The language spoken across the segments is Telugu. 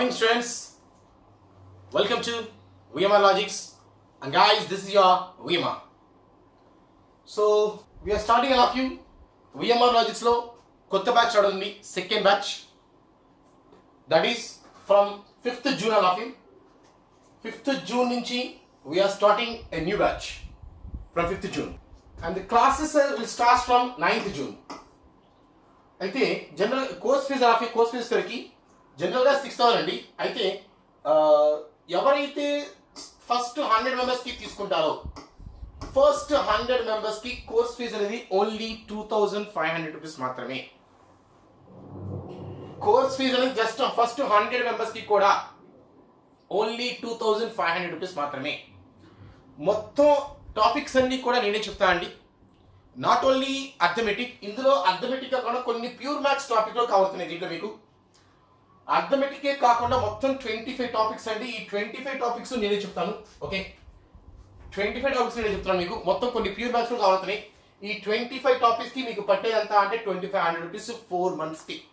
morning, students. Welcome to VMR Logics. And guys, this is your VMR. So, we are starting all of you. VMR Logics లో కొత్త బ్యాచ్ స్టార్ట్ ఉంది second batch that is from fifth June all of you fifth June నుంచి we're starting a new batch from fifth June and the classes will start from ninth June అయితే general course fee of course fee సరికి జనరల్గా సిక్స్ థౌసండ్ అండి అయితే ఆ, ఎవరైతే ఫస్ట్ హండ్రెడ్ మెంబర్స్కి తీసుకుంటారో ఫస్ట్ హండ్రెడ్ మెంబర్స్కి కోర్స్ ఫీజు అనేది only two thousand five hundred rupees మాత్రమే కోర్స్ ఫీజు అనేది జస్ట్ ఫస్ట్ హండ్రెడ్ మెంబర్స్కి కూడా only two thousand five hundred rupees మాత్రమే మొత్తం టాపిక్స్ అన్ని కూడా నేనే చెప్తా అండి నాట్ ఓన్లీ అర్థమెటిక్ ఇందులో అర్థమెటిక్ కాకుండా కొన్ని ప్యూర్ మ్యాథ్స్ టాపిక్ లో కావుతున్నాయి దీంట్లో మీకు అర్థమెటికే కాకుండా మొత్తం ట్వంటీ ఫైవ్ టాపిక్స్ అండి ఈ ట్వంటీ ఫైవ్ టాపిక్స్ నేనే చెప్తాను ఓకే ట్వంటీ ఫైవ్ టాపిక్స్ నేనే చెప్తాను మీకు మొత్తం కొన్ని ప్యూర్ మ్యాథ్స్ లో కావుతున్నాయి ఈ ట్వంటీ ఫైవ్ టాపిక్స్ కి మీకు పట్టేదంత అంటే twenty five hundred rupees four months కి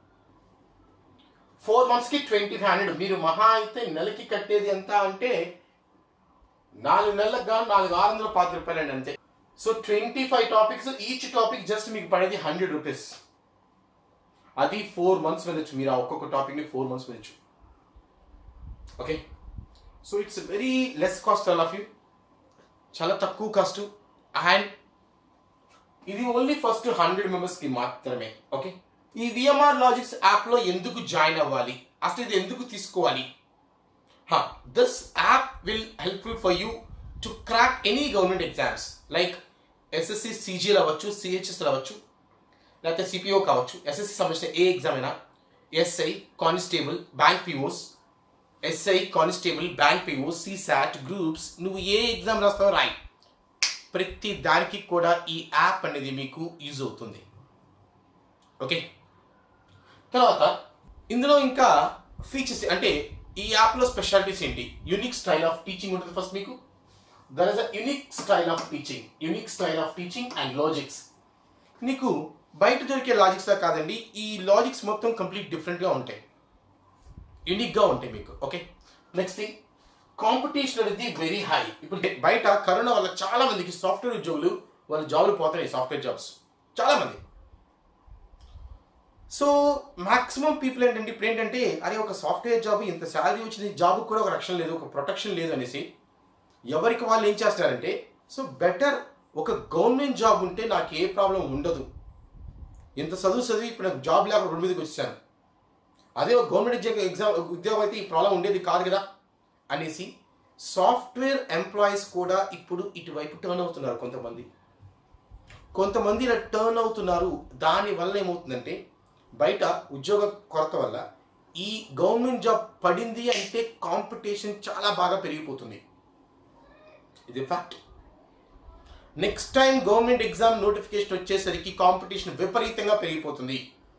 ఫోర్ మంత్స్ కి ట్వంటీ ఫైవ్ హండ్రెడ్ మీరు మహా అయితే నెలకి కట్టేది ఎంత అంటే నాలుగు నెలలకు గాను నాలుగు ఆరు వందల పాతి రూపాయలు అండి అంతే so twenty five topics each topic just మీకు పడేది హండ్రెడ్ రూపీస్ అది ఫోర్ మంత్స్ వినొచ్చు మీరు ఆ ఒక్కొక్క టాపిక్ ని ఫోర్ మంత్స్ వినొచ్చు okay so it's very less cost all of you చాలా తక్కువ కాస్ట్ అండ్ ఇది ఓన్లీ ఫస్ట్ హండ్రెడ్ మెంబర్స్ కి మాత్రమే ఓకే ఈ విఎంఆర్ లాజిక్స్ యాప్ లో ఎందుకు జాయిన్ అవ్వాలి అసలు ఇది ఎందుకు తీసుకోవాలి this app will helpful for you to crack any government exams like SSC CGL అవ్వచ్చు సిహెచ్ఎస్ అవ్వచ్చు లేకపోతే సిపిఓ కావచ్చు ఎస్ఎస్సి సంబంధించిన ఏ ఎగ్జామ్ అయినా SI constable bank POs SI constable bank PO CSAT groups నువ్వు ఏ ఎగ్జామ్ రాస్తావో రాయి ప్రతి దానికి కూడా ఈ యాప్ అనేది మీకు యూజ్ అవుతుంది ఓకే తర్వాత ఇందులో ఇంకా ఫీచర్స్ అంటే ఈ యాప్లో స్పెషాలిటీస్ ఏంటి యూనిక్ స్టైల్ ఆఫ్ టీచింగ్ ఉంటుంది ఫస్ట్ మీకు there is a unique style of teaching unique style of teaching and logics నీకు బయట దొరికే లాజిక్స్ లా కాదండి ఈ లాజిక్స్ మొత్తం కంప్లీట్ డిఫరెంట్గా ఉంటాయి యూనిక్గా ఉంటాయి మీకు ఓకే నెక్స్ట్ థింగ్ కాంపిటీషన్ అనేది వెరీ హై ఇప్పుడు బయట కరోనా వల్ల చాలా మందికి సాఫ్ట్వేర్ ఉద్యోగులు వాళ్ళ జాబులు పోతున్నాయి సాఫ్ట్వేర్ జాబ్స్ చాలా మంది సో మాక్సిమం పీపుల్ ఏంటంటే ఇప్పుడు ఏంటంటే అరే ఒక సాఫ్ట్వేర్ జాబ్ ఇంత శాలరీ వచ్చింది జాబ్ కూడా ఒక రక్షణ లేదు ఒక ప్రొటెక్షన్ లేదు అనేసి ఎవరికి వాళ్ళు ఏం చేస్తారంటే సో బెటర్ ఒక గవర్నమెంట్ జాబ్ ఉంటే నాకు ఏ ప్రాబ్లం ఉండదు ఇంత చదువు చదివి ఇప్పుడు నాకు జాబ్ లేక రోడ్డు మీదకి వచ్చాను అదే ఒక గవర్నమెంట్ ఉద్యోగ ఎగ్జామ్ ఉద్యోగం అయితే ఈ ప్రాబ్లం ఉండేది కాదు కదా అనేసి సాఫ్ట్వేర్ ఎంప్లాయీస్ కూడా ఇప్పుడు ఇటువైపు టర్న్ అవుతున్నారు కొంతమంది కొంతమంది ఇలా టర్న్ అవుతున్నారు దాని వల్ల ఏమవుతుందంటే బయట ఉద్యోగ కొరత వల్ల ఈ గవర్నమెంట్ జాబ్ పడింది అంటే కాంపిటీషన్ చాలా బాగా పెరిగిపోతుంది ఇది fact next time government exam notification వచ్చేసరికి కాంపిటీషన్ విపరీతంగా పెరిగిపోతుంది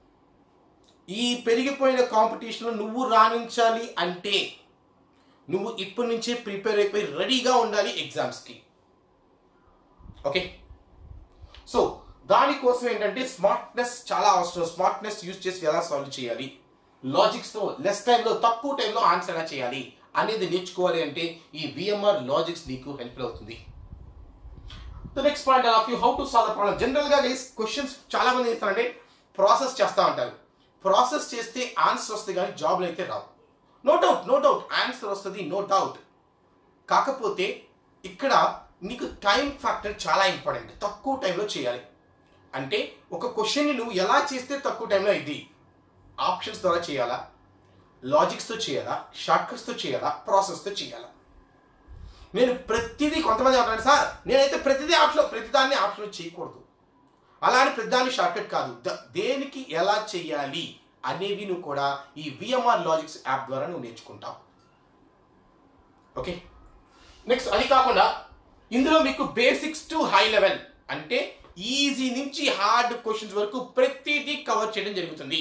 ఈ పెరిగిపోయిన కాంపిటీషన్లో నువ్వు రాణించాలి అంటే నువ్వు ఇప్పటి నుంచే ప్రిపేర్ అయిపోయి రెడీగా ఉండాలి ఎగ్జామ్స్కి ఓకే సో దానికోసం ఏంటంటే స్మార్ట్నెస్ చాలా అవసరం స్మార్ట్నెస్ యూజ్ చేసి ఎలా సాల్వ్ చేయాలి లాజిక్స్తో లెస్ టైంలో తక్కువ టైంలో ఆన్సర్ ఎలా చేయాలి అనేది నేర్చుకోవాలి అంటే ఈ విఎంఆర్ లాజిక్స్ నీకు హెల్ప్ అవుతుంది the next point of you how to solve problem జనరల్గా క్వశ్చన్స్ చాలా మంది చేస్తారంటే ప్రాసెస్ చేస్తూ ఉంటారు ప్రాసెస్ చేస్తే ఆన్సర్ వస్తుంది కానీ జాబ్లు అయితే రావు no doubt no doubt answer వస్తుంది నో డౌట్ కాకపోతే ఇక్కడ నీకు టైం ఫ్యాక్టర్ చాలా ఇంపార్టెంట్ తక్కువ టైంలో చేయాలి అంటే ఒక క్వశ్చన్ని నువ్వు ఎలా చేస్తే తక్కువ టైంలో ఇది ఆప్షన్స్ ద్వారా చేయాలా లాజిక్స్తో చేయాలా షార్ట్కట్స్తో చేయాలా ప్రాసెస్తో చేయాలా నేను ప్రతిదీ కొంతమంది అంటారు సార్ నేనైతే ప్రతిదీ ఆప్షన్ ప్రతిదాన్ని ఆప్షన్ చేయకూడదు అలా అని ప్రతిదాన్ని షార్ట్కట్ కాదు ద- దేనికి ఎలా చేయాలి అనేవి నువ్వు కూడా ఈ విఎంఆర్ లాజిక్స్ యాప్ ద్వారా నువ్వు నేర్చుకుంటావు ఓకే నెక్స్ట్ అది కాకుండా ఇందులో మీకు బేసిక్స్ టు హై లెవెల్ అంటే ఈజీ నుంచి హార్డ్ క్వశ్చన్స్ వరకు ప్రతిదీ కవర్ చేయడం జరుగుతుంది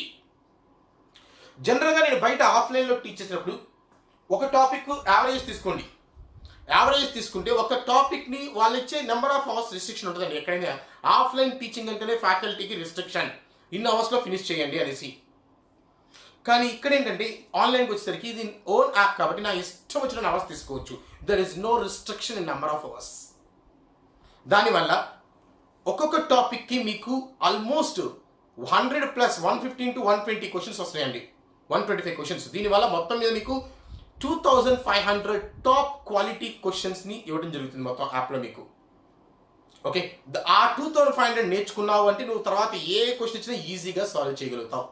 జనరల్గా నేను బయట ఆఫ్లైన్లో టీచ్ చేసినప్పుడు ఒక టాపిక్ యావరేజ్ తీసుకోండి యావరేజ్ తీసుకుంటే ఒక టాపిక్ని వాళ్ళు ఇచ్చే నెంబర్ ఆఫ్ అవర్స్ రిస్ట్రిక్షన్ ఉంటుందండి ఎక్కడైనా ఆఫ్లైన్ టీచింగ్ అంటేనే ఫ్యాకల్టీకి రిస్ట్రిక్షన్ ఇన్ని అవర్స్లో ఫినిష్ చేయండి అనేసి కానీ ఇక్కడ ఏంటంటే ఆన్లైన్కి వచ్చేసరికి ఇది ఓన్ యాప్ కాబట్టి నా ఇష్టం వచ్చిన అవర్స్ తీసుకోవచ్చు there is no restriction in number of hours దానివల్ల ఒక్కొక్క టాపిక్కి మీకు almost hundred plus one fifteen to one twenty questions వస్తాయండి వన్ ట్వంటీ ఫైవ్ క్వశ్చన్స్ దీనివల్ల మొత్తం మీద మీకు two thousand five hundred top quality క్వశ్చన్స్ని ఇవ్వడం జరుగుతుంది మొత్తం యాప్లో మీకు ఓకే ద- ఆ టూ థౌజండ్ ఫైవ్ హండ్రెడ్ నేర్చుకున్నావు అంటే నువ్వు తర్వాత ఏ క్వశ్చన్ ఇచ్చినా ఈజీగా సాల్వ్ చేయగలుగుతావు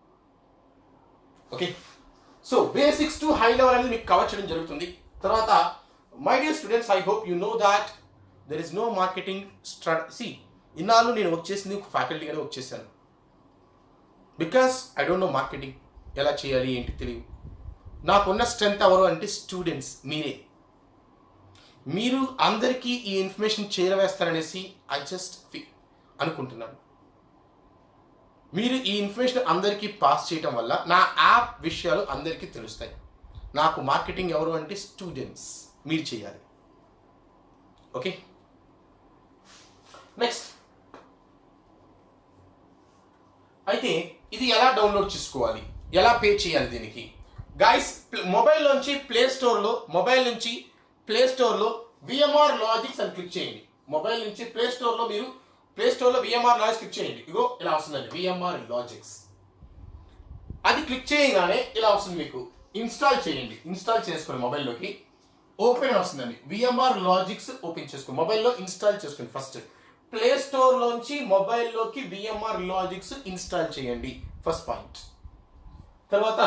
okay so basics to high level అనేది మీకు కవర్ చేయడం జరుగుతుంది తర్వాత my dear students I hope you know that there is no marketing సి ఇన్నాళ్ళు నేను వర్క్ చేసింది ఒక ఫ్యాకల్టీగానే వర్క్ చేశాను because I don't know marketing ఎలా చేయాలి ఏంటి తెలియదు నాకున్న స్ట్రెంత్ ఎవరు అంటే స్టూడెంట్స్ మీరే మీరు అందరికీ ఈ ఇన్ఫర్మేషన్ చేరవేస్తారనేసి ఐ జస్ట్ అనుకుంటున్నాను మీరు ఈ ఇన్ఫర్మేషన్ అందరికీ పాస్ చేయటం వల్ల నా యాప్ విషయాలు అందరికీ తెలుస్తాయి నాకు మార్కెటింగ్ ఎవరు అంటే స్టూడెంట్స్ మీరు చేయాలి ఓకే నెక్స్ట్ అయితే ఇది ఎలా డౌన్లోడ్ చేసుకోవాలి ఎలా పే చేయాలి దీనికి గాయస్ మొబైల్ నుంచి ప్లే స్టోర్లో మొబైల్ నుంచి ప్లే స్టోర్లో విఎంఆర్ లాజిక్స్ అని క్లిక్ చేయండి మొబైల్ నుంచి ప్లే స్టోర్లో మీరు ప్లే స్టోర్లో విఎంఆర్ లాజిక్స్ క్లిక్ చేయండి ఇగో ఇలా వస్తుందండి విఎంఆర్ లాజిక్స్ అది క్లిక్ చేయగానే ఇలా వస్తుంది మీకు ఇన్స్టాల్ చేయండి ఇన్స్టాల్ చేసుకోండి మొబైల్లోకి ఓపెన్ వస్తుందండి విఎంఆర్ లాజిక్స్ ఓపెన్ చేసుకోండి మొబైల్లో ఇన్స్టాల్ చేసుకోండి ఫస్ట్ ప్లే స్టోర్లోంచి మొబైల్లోకి విఎంఆర్ లాజిక్స్ ఇన్స్టాల్ చేయండి ఫస్ట్ పాయింట్ తర్వాత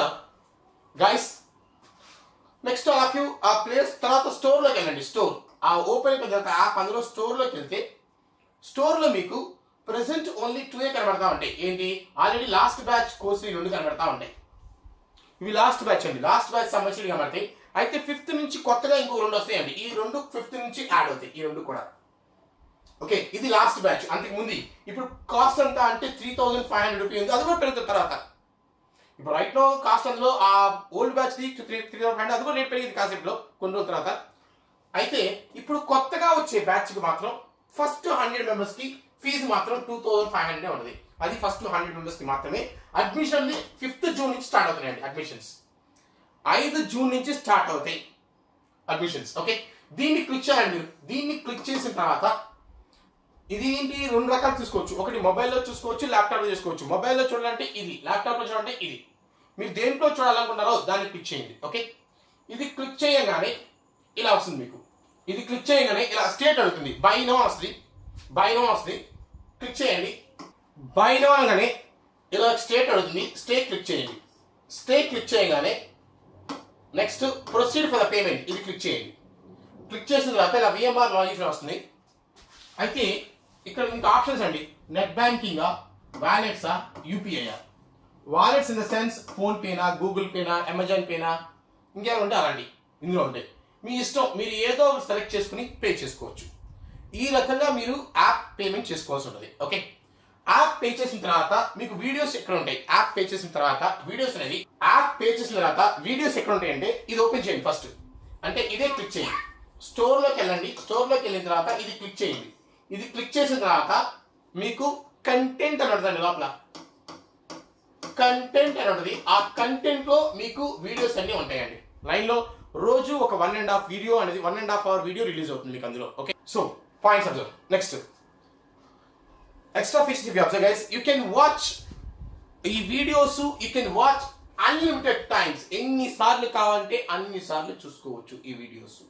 గైస్ నెక్స్ట్ ఆఫ్ యూ ఆ ప్లేస్ తర్వాత స్టోర్లోకి వెళ్ళండి స్టోర్ ఆ ఓపెన్ అయిపోయిన తర్వాత యాప్ అందులో స్టోర్లోకి వెళ్తే స్టోర్లో మీకు ప్రెసెంట్ ఓన్లీ టూ ఏ కనబడతా ఉంటాయి ఏంటి ఆల్రెడీ లాస్ట్ బ్యాచ్ కోర్సు ఈ రెండు కనబడతా ఉంటాయి ఇవి లాస్ట్ బ్యాచ్ అండి లాస్ట్ బ్యాచ్ సంబంధించి కనబడతాయి అయితే ఫిఫ్త్ నుంచి కొత్తగా ఇంకో రెండు వస్తాయండి ఈ రెండు ఫిఫ్త్ నుంచి యాడ్ అవుతాయి ఈ రెండు కూడా ఓకే ఇది లాస్ట్ బ్యాచ్ అంతకు ముందు ఇప్పుడు కాస్ట్ అంతా అంటే three thousand five hundred rupee ఉంది అది కూడా పెరుగుతుంది తర్వాత ఇప్పుడు రైట్ నో కాస్ట్ అందులో ఆ ఓల్డ్ బ్యాచ్ ది త్రీ త్రీ థౌసండ్ హండ్రెడ్ అది కూడా రేట్ పెరిగింది కాసేపులో కొన్ని రోజుల తర్వాత అయితే ఇప్పుడు కొత్తగా వచ్చే బ్యాచ్ కి మాత్రం ఫస్ట్ హండ్రెడ్ మెంబర్స్ కి ఫీజు మాత్రం టూ థౌసండ్ ఫైవ్ హండ్రెడ్ ఉంటుంది అది ఫస్ట్ హండ్రెడ్ మెంబర్స్ కి మాత్రమే అడ్మిషన్ ఫిఫ్త్ జూన్ నుంచి స్టార్ట్ అవుతున్నాయండి అడ్మిషన్స్ ఐదు జూన్ నుంచి స్టార్ట్ అవుతాయి అడ్మిషన్స్ ఓకే దీన్ని క్లిక్ చేయండి మీరు దీన్ని క్లిక్ చేసిన తర్వాత ఇది ఏంటి రెండు రకాలు చూసుకోవచ్చు ఒకటి మొబైల్లో చూసుకోవచ్చు ల్యాప్టాప్లో చూసుకోవచ్చు మొబైల్లో చూడాలంటే ఇది ల్యాప్టాప్లో చూడాలంటే ఇది మీరు దేంట్లో చూడాలనుకుంటారో దాన్ని క్లిక్ చేయండి ఓకే ఇది క్లిక్ చేయగానే ఇలా వస్తుంది మీకు ఇది క్లిక్ చేయగానే ఇలా స్టేట్ అడుగుతుంది బై నో వస్తుంది బై నో వస్తుంది క్లిక్ చేయండి బై నో అనగానే ఇలా స్టేట్ అడుగుతుంది స్టే క్లిక్ చేయండి స్టే క్లిక్ చేయగానే next proceed for the payment ఇది క్లిక్ చేయండి క్లిక్ చేసిన తర్వాత ఇలా విఎంఆర్ లాగిన్ వస్తుంది అయితే ఇక్కడ ఇంకా ఆప్షన్స్ అండి నెట్ బ్యాంకింగా వ్యాలెట్సా యూపీఐయా wallets in the sense phone పేనా గూగుల్ పేనా అమెజాన్ పేనా ఇంకేమైనా ఉంటే అలాంటి ఇందులో ఉంటాయి మీ ఇష్టం మీరు ఏదో ఒకటి సెలెక్ట్ చేసుకుని పే చేసుకోవచ్చు ఈ రకంగా మీరు యాప్ పేమెంట్ చేసుకోవాల్సి ఉంటుంది ఓకే యాప్ పే చేసిన తర్వాత మీకు వీడియోస్ ఎక్కడ ఉంటాయి యాప్ పే చేసిన తర్వాత వీడియోస్ అనేది యాప్ పే చేసిన తర్వాత వీడియోస్ ఎక్కడ ఉంటాయి అంటే ఇది ఓపెన్ చేయండి ఫస్ట్ అంటే ఇదే క్లిక్ చేయండి స్టోర్లోకి వెళ్ళండి స్టోర్లోకి వెళ్ళిన తర్వాత ఇది క్లిక్ చేయండి ఇది క్లిక్ చేసిన తర్వాత మీకు కంటెంట్ అని ఉంటుంది లోపల కంటెంట్ అని ఉంటుంది ఆ కంటెంట్ లో మీకు వీడియోస్ అన్ని ఉంటాయండి లైన్ లో రోజు ఒక వన్ అండ్ హాఫ్ వీడియో అనేది one and half hour video release అవుతుంది మీకు అందులో okay so points observe next extra features if observe guys you can watch ఈ videos you can watch unlimited times ఎన్ని సార్లు కావాలంటే అన్ని సార్లు చూసుకోవచ్చు ఈ videos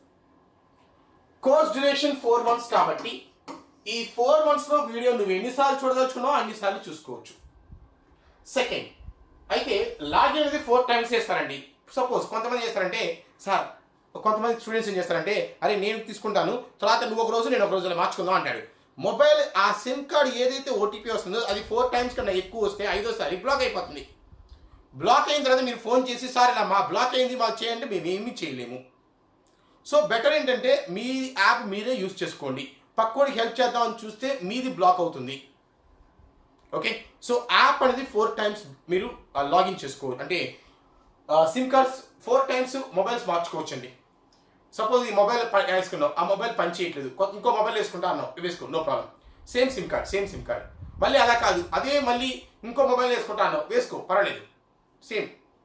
course duration four months కాబట్టి ఈ ఫోర్ మంత్స్ లో వీడియో నువ్వు ఎన్నిసార్లు చూడదలుచుకున్నావో అన్నిసార్లు చూసుకోవచ్చు సెకండ్ అయితే లాగిన్ అనేది ఫోర్ టైమ్స్ చేస్తారండి సపోజ్ కొంతమంది చేస్తారంటే సార్ కొంతమంది స్టూడెంట్స్ ఏం చేస్తారంటే అరే నేను తీసుకుంటాను తర్వాత నువ్వు ఒక రోజు నేను ఒక రోజు మార్చుకుందాం అంటాడు మొబైల్ ఆ సిమ్ కార్డ్ ఏదైతే ఓటీపీ వస్తుందో అది ఫోర్ టైమ్స్ కన్నా ఎక్కువ వస్తే ఐదోసారి బ్లాక్ అయిపోతుంది బ్లాక్ అయిన తర్వాత మీరు ఫోన్ చేసి సార్ ఇలా మా బ్లాక్ అయింది మాకు చేయండి మేము ఏమీ చేయలేము సో బెటర్ ఏంటంటే మీ యాప్ మీరే యూస్ చేసుకోండి పక్కోడికి హెల్ప్ చేద్దామని చూస్తే మీది బ్లాక్ అవుతుంది ఓకే సో యాప్ అనేది ఫోర్ టైమ్స్ మీరు లాగిన్ చేసుకోవచ్చు అంటే SIM cards four times mobiles మార్చుకోవచ్చు అండి సపోజ్ ఈ మొబైల్ వేసుకున్నావు ఆ మొబైల్ పని చేయట్లేదు కొ- ఇంకో మొబైల్ వేసుకుంటా అన్నావు ఇవి వేసుకో no problem same SIM card same SIM card మళ్ళీ అలా కాదు అదే మళ్ళీ ఇంకో మొబైల్ వేసుకుంటా అన్నావు వేసుకో పర్వాలేదు సేమ్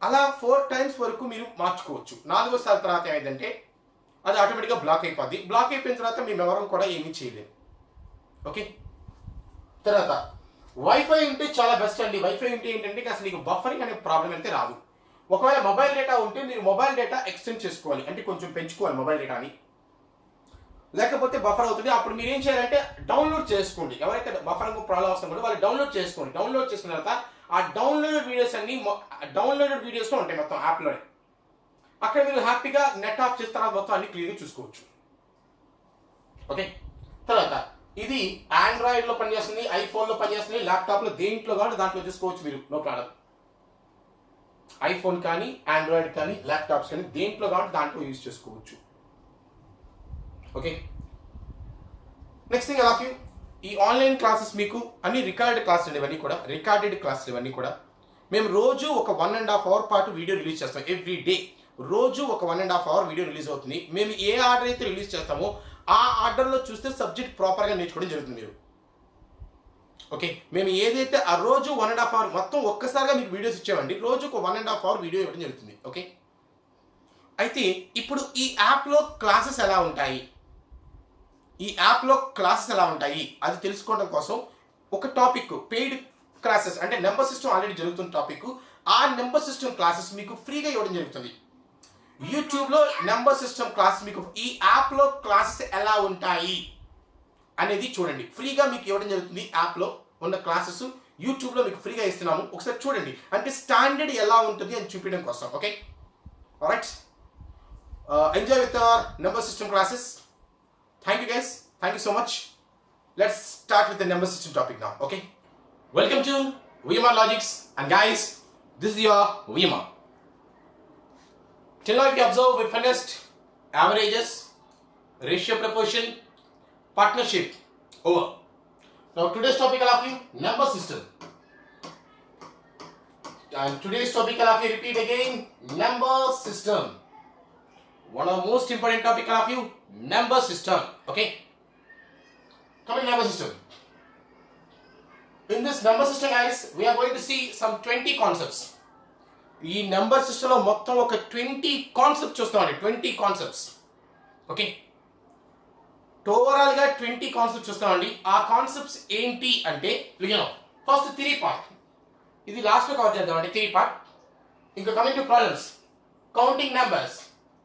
అలా ఫోర్ టైమ్స్ వరకు మీరు మార్చుకోవచ్చు నాలుగోసారి తర్వాత ఏమైందంటే అది ఆటోమేటిక్గా బ్లాక్ అయిపోద్ది బ్లాక్ అయిపోయిన తర్వాత మేము ఎవరం కూడా ఏమీ చేయలేము ఓకే తర్వాత వైఫై ఉంటే చాలా బెస్ట్ అండి వైఫై ఉంటే ఏంటంటే అసలు నీకు బఫరింగ్ అనే ప్రాబ్లం అయితే రాదు ఒకవేళ మొబైల్ డేటా ఉంటే మీరు మొబైల్ డేటా ఎక్స్టెండ్ చేసుకోవాలి అంటే కొంచెం పెంచుకోవాలి మొబైల్ డేటాని లేకపోతే బఫర్ అవుతుంది అప్పుడు మీరు ఏం చేయాలంటే డౌన్లోడ్ చేసుకోండి ఎవరైతే బఫర్ ప్రాబ్లం వస్తుందో వాళ్ళు డౌన్లోడ్ చేసుకోండి డౌన్లోడ్ చేసుకున్న తర్వాత ఆ డౌన్లోడెడ్ వీడియోస్ అన్ని డౌన్లోడెడ్ వీడియోస్లో ఉంటాయి మొత్తం యాప్లోనే అక్కడ మీరు హ్యాపీగా నెట్ ఆఫ్ చేసిన తర్వాత మొత్తం అన్ని క్లియర్గా చూసుకోవచ్చు ఓకే తర్వాత ఇది ఆండ్రాయిడ్ లో పనిచేస్తుంది ఐఫోన్ లో పనిచేస్తుంది ల్యాప్టాప్ లో దేంట్లో కానీ దాంట్లో చూసుకోవచ్చు మీరు నో ప్రాబ్లం ఐఫోన్ కానీ ఆండ్రాయిడ్ కానీ ల్యాప్టాప్స్ కానీ దేంట్లో కానీ దాంట్లో యూజ్ చేసుకోవచ్చు okay next thing of you ఈ ఆన్లైన్ క్లాసెస్ మీకు అన్ని రికార్డెడ్ క్లాసెస్ ఇవన్నీ కూడా రికార్డెడ్ క్లాసెస్ ఇవన్నీ కూడా మేము రోజు ఒక వన్ అండ్ హాఫ్ అవర్ పాటు వీడియో రిలీజ్ చేస్తాం ఎవ్రీ డే రోజు ఒక one and half hour video release అవుతుంది మేము ఏ ఆర్డర్ అయితే రిలీజ్ చేస్తామో ఆ ఆర్డర్లో చూస్తే సబ్జెక్ట్ ప్రాపర్గా నేర్చుకోవడం జరుగుతుంది మీరు ఓకే మేము ఏదైతే ఆ రోజు వన్ అండ్ హాఫ్ అవర్ మొత్తం ఒక్కసారిగా మీకు వీడియోస్ ఇచ్చామండి రోజుకు one and half hour video ఇవ్వడం జరుగుతుంది ఓకే అయితే ఇప్పుడు ఈ యాప్లో క్లాసెస్ ఎలా ఉంటాయి ఈ యాప్లో క్లాసెస్ ఎలా ఉంటాయి అది తెలుసుకోవడం కోసం ఒక టాపిక్ పెయిడ్ క్లాసెస్ అంటే నెంబర్ సిస్టమ్ ఆల్రెడీ జరుగుతున్న టాపిక్ ఆ నెంబర్ సిస్టమ్ క్లాసెస్ మీకు ఫ్రీగా ఇవ్వడం జరుగుతుంది యూట్యూబ్లో నెంబర్ సిస్టమ్ క్లాస్ మీకు ఈ యాప్లో క్లాసెస్ ఎలా ఉంటాయి అనేది చూడండి ఫ్రీగా మీకు ఇవ్వడం జరుగుతుంది యాప్లో ఉన్న క్లాసెస్ యూట్యూబ్లో మీకు ఫ్రీగా ఇస్తున్నాము ఒకసారి చూడండి అంటే స్టాండర్డ్ ఎలా ఉంటుంది అని చూపించడం కోసం okay right enjoy with our number system classes thank you guys thank you so much let's start with the number system topic నా okay welcome to VMR logics and guys this your VMR Till now, if you observe, we finished averages, ratio proportion, partnership. Over. Now, today's topic I'll have you number system. And today's topic I'll have you repeat again number system. One of the most important topic I'll have you number system. Okay. Coming number system. In this number system, guys, we are going to see some 20 concepts. ఈ నెంబర్ సిస్టంలో మొత్తం ఒక ట్వంటీ కాన్సెప్ట్ చూస్తామండి ట్వంటీ కాన్సెప్ట్స్ ఓకే ఓవరాల్గా ట్వంటీ కాన్సెప్ట్స్ చూస్తామండి ఆ కాన్సెప్ట్స్ ఏంటి అంటే యూనో ఫస్ట్ త్రీ పార్ట్ ఇది లాస్ట్లో కవర్ చేద్దామండి త్రీ పార్ట్ ఇంకా coming to problems counting numbers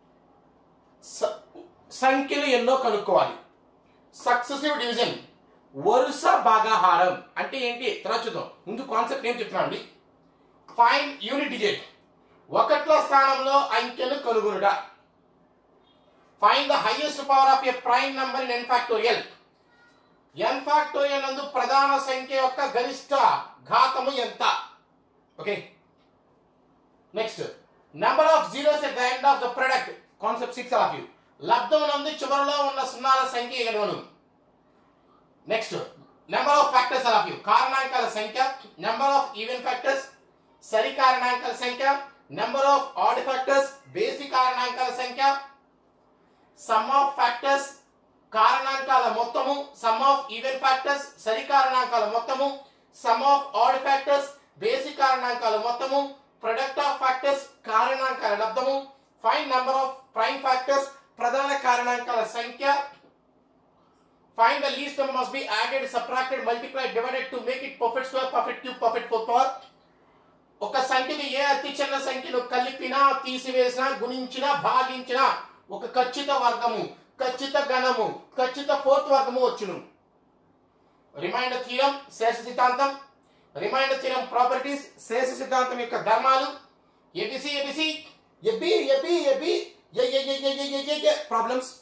సంఖ్యలు ఎన్నో కనుక్కోవాలి సక్సెసివ్ డివిజన్ వరుస భాగాహారం అంటే ఏంటి తర్వాత చూద్దాం ముందు కాన్సెప్ట్ ఏం చెప్తున్నా అండి ఫైండ్ యూనిట్ డిజిట్ ఒకట్ల స్థానంలో అంకెను కనుగొనుట find the highest power of a prime number in n factorial n factorial నందు ప్రధాన సంఖ్య యొక్క గరిష్ట ఘాతము ఎంత okay next number of zeros at the end of the product concept six of you లబ్ధం నందు చివరిలో ఉన్న సున్నాల సంఖ్య ఎగనును next number of factors of you కారణాంకాల సంఖ్య నెంబర్ ఆఫ్ ఈవెన్ ఫ్యాక్టర్స్ సరి కారణాంకాల సంఖ్య నెంబర్ ఆఫ్ ఆడ్ ఫ్యాక్టర్స్ బేసిక్ కారణాంకాల సంఖ్య సమ్ ఆఫ్ ఫ్యాక్టర్స్ కారణాంకాల మొత్తము సమ్ ఆఫ్ ఈవెన్ ఫ్యాక్టర్స్ సరి కారణాంకాల మొత్తము సమ్ ఆఫ్ ఆడ్ ఫ్యాక్టర్స్ బేసిక్ కారణాంకాల మొత్తము ప్రొడక్ట్ ఆఫ్ ఫ్యాక్టర్స్ కారణాంకాల లబ్ధము find number of prime factors ప్రధాన కారణాంకాల సంఖ్య find the least number must be added subtracted multiplied divided to make it perfect square perfect cube perfect four power ఒక సంఖ్యని ఏ అతి చిన్న సంఖ్యను కలిపినా తీసివేసినా గుణించినా భాగించినా ఒక ఖచ్చిత వర్గము ఖచ్చిత గణము ఖచ్చిత ఫోర్త్ వర్గము వచ్చును రిమైండర్ థీరం శేష సిద్ధాంతం రిమైండర్ థీరం ప్రాపర్టీస్ శేష సిద్ధాంతం యొక్క ధర్మాలు ABC ABC AB AB AB problems